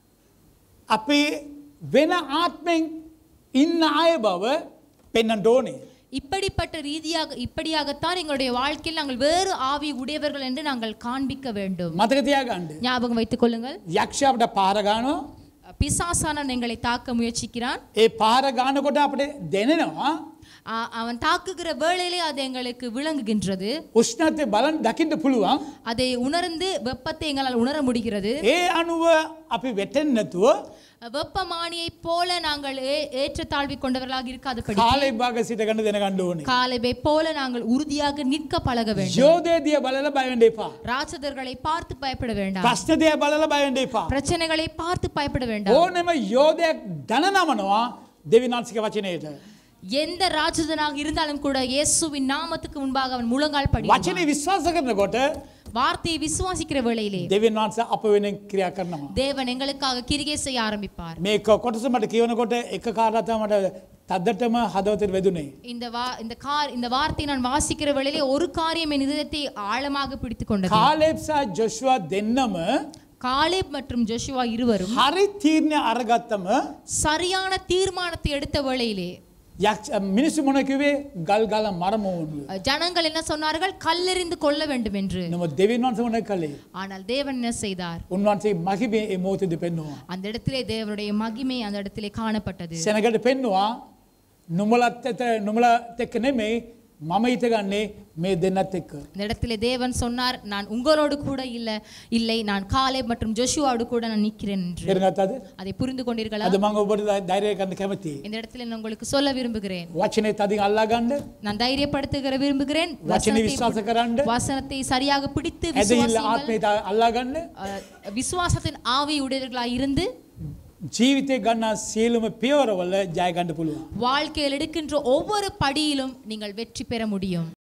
අපි වෙන ආත්මෙන් ඉන්න අය බව පෙන්වන්න ඕනේ. இப்படிப்பட்ட ரீதியாக இப்படியாகத்தான் எங்களுடைய வாழ்க்கையில் நாங்கள் வேறு ஆவி உடையவர்கள் என்று நாங்கள் காண்பிக்க வேண்டும் මතක තියාගන්න. ஞாபகம் வைத்துக் கொள்ளுங்கள் යක්ෂ අපට පාර ගන්නවා. பிசாசானவன் எங்களை தாக்க முயற்சிக்கிறான் ඒ පාර ගන්නකොට අපිට දැනෙනවා ஆ- அவன் தாக்குகிற வேளையிலே அது எங்களுக்கு விளங்குகின்றது උෂ්ණත්වය බලන් දකින්න පුළුවන්. அதை உணர்ந்து வெப்பத்தை எங்களால் உணர முடிகிறது ඒ අනුව අපි වැටෙන්නේ නැතුව வெப்பமானியைப் போல நாங்கள் ஏ- ஏற்றத்தாழ்வி கொண்டவர்களாக இருக்காதபடி කාලේ භාග සිට ගන්න දැනගන්න ඕනේ. காலவை போல நாங்கள் உறுதியாக நிற்க பழக வேண்டும் යෝධය දිය බලලා බය වෙන්න එපා. ராட்சதர்களை பார்த்து பயப்பட வேண்டாம் ප්‍රශ්න දිහා බලලා බය වෙන්න එපා. பிரச்சனைகளை பார்த்து பயப்பட வேண்டாம் ඕනෙම යෝධයක් දන නමනවා දෙවිනාන්සික වචනයට. எந்த ராட்சதனாக இருந்தாலும் கூட இயேசுவின் நாமத்துக்கு முன்பாக அவன் முழங்கால் படி වචනේ විශ්වාස කරනකොට வார்த்தையை விசுவாசிக்கிற வேளையிலே දෙවියන් වහන්සේ අප වෙන ක්‍රියා කරනවා. தேவன் எங்களுக்காக கிரிகை செய்ய ஆரம்பிப்பார் මේ කොටස මට කියවනකොට එක කාරණා තමයි මට තද්දටම හදවතට වැදුනේ. இந்த வா இந்த கார் இந்த வார்த்தையை நான் வாசிக்கிற வேளையிலே ஒரு காரியம் என் இதயத்தை ஆழமாக பிடித்துக் கொண்டது කාලෙබ් සහ ජොෂුවා දෙන්නම காலேப் மற்றும் ஜோஷுவா இருவரும் හරි තීරණය අරගත්තම சரியான தீர்மானத்தை எடுத்த வேளையிலே යක්ෂ මිනිස්සු මොන කිව්වේ ගල් ගල මරම වුණු. அஹ், ஜனங்கள் என்ன சொன்னார்கள் கல்லெறிந்து கொள்ள வேண்டும் என்று නමුත් දෙවියන් වහන්සේ මොන කළේ? ஆனால் தேவன் என்ன செய்தார் උන්වහන්සේ මහිමේ ඒ මොහොතේදී පෙන්වුවා. அந்த இடத்திலே தேவனுடைய மகிமை அந்த இடத்திலே காணப்பட்டது සෙනගට පෙන්නවා නුඹලත් ඇත නුඹලත් එක්ක නෙමෙයි මම හිතගන්නේ මේ දෙන්නත් එක්ක. இந்த இடத்திலே தேவன் சொன்னார் நான் உங்களோடு கூட இல்ல இல்லை நான் காலே மற்றும் ஜோஷுவாவோடு கூட நான் நிற்கிறேன் என்று තේරුම් அதை புரிந்து கொண்டீர்களா අද මම ඔබට ධෛර්යය ගන්න කැමතියි. இந்த இடத்துல நான் உங்களுக்கு சொல்ல விரும்புகிறேன் වචනේ තදින් අල්ලා ගන්න, நான் தைரியப்படுத்துகிற விரும்புகிறேன் වචනේ வசனத்தை විශ්වාස කරන්න, வசனத்தை சரியாக பிடித்து ඇදහිල්ල விசுவாசியுங்கள். ආත්මයට අල්ලා ගන්න, அஹ், விசுவாசத்தின் ஆவி உடையவர்களாய் இருந்து ජීවිතේ ගන්නා සියලුම පියවරවල ජය ගන්න පුළුවන්. வாழ்க்கையில் எடுக்கின்ற ஒவ்வொரு படியிலும் நீங்கள் வெற்றி பெற முடியும்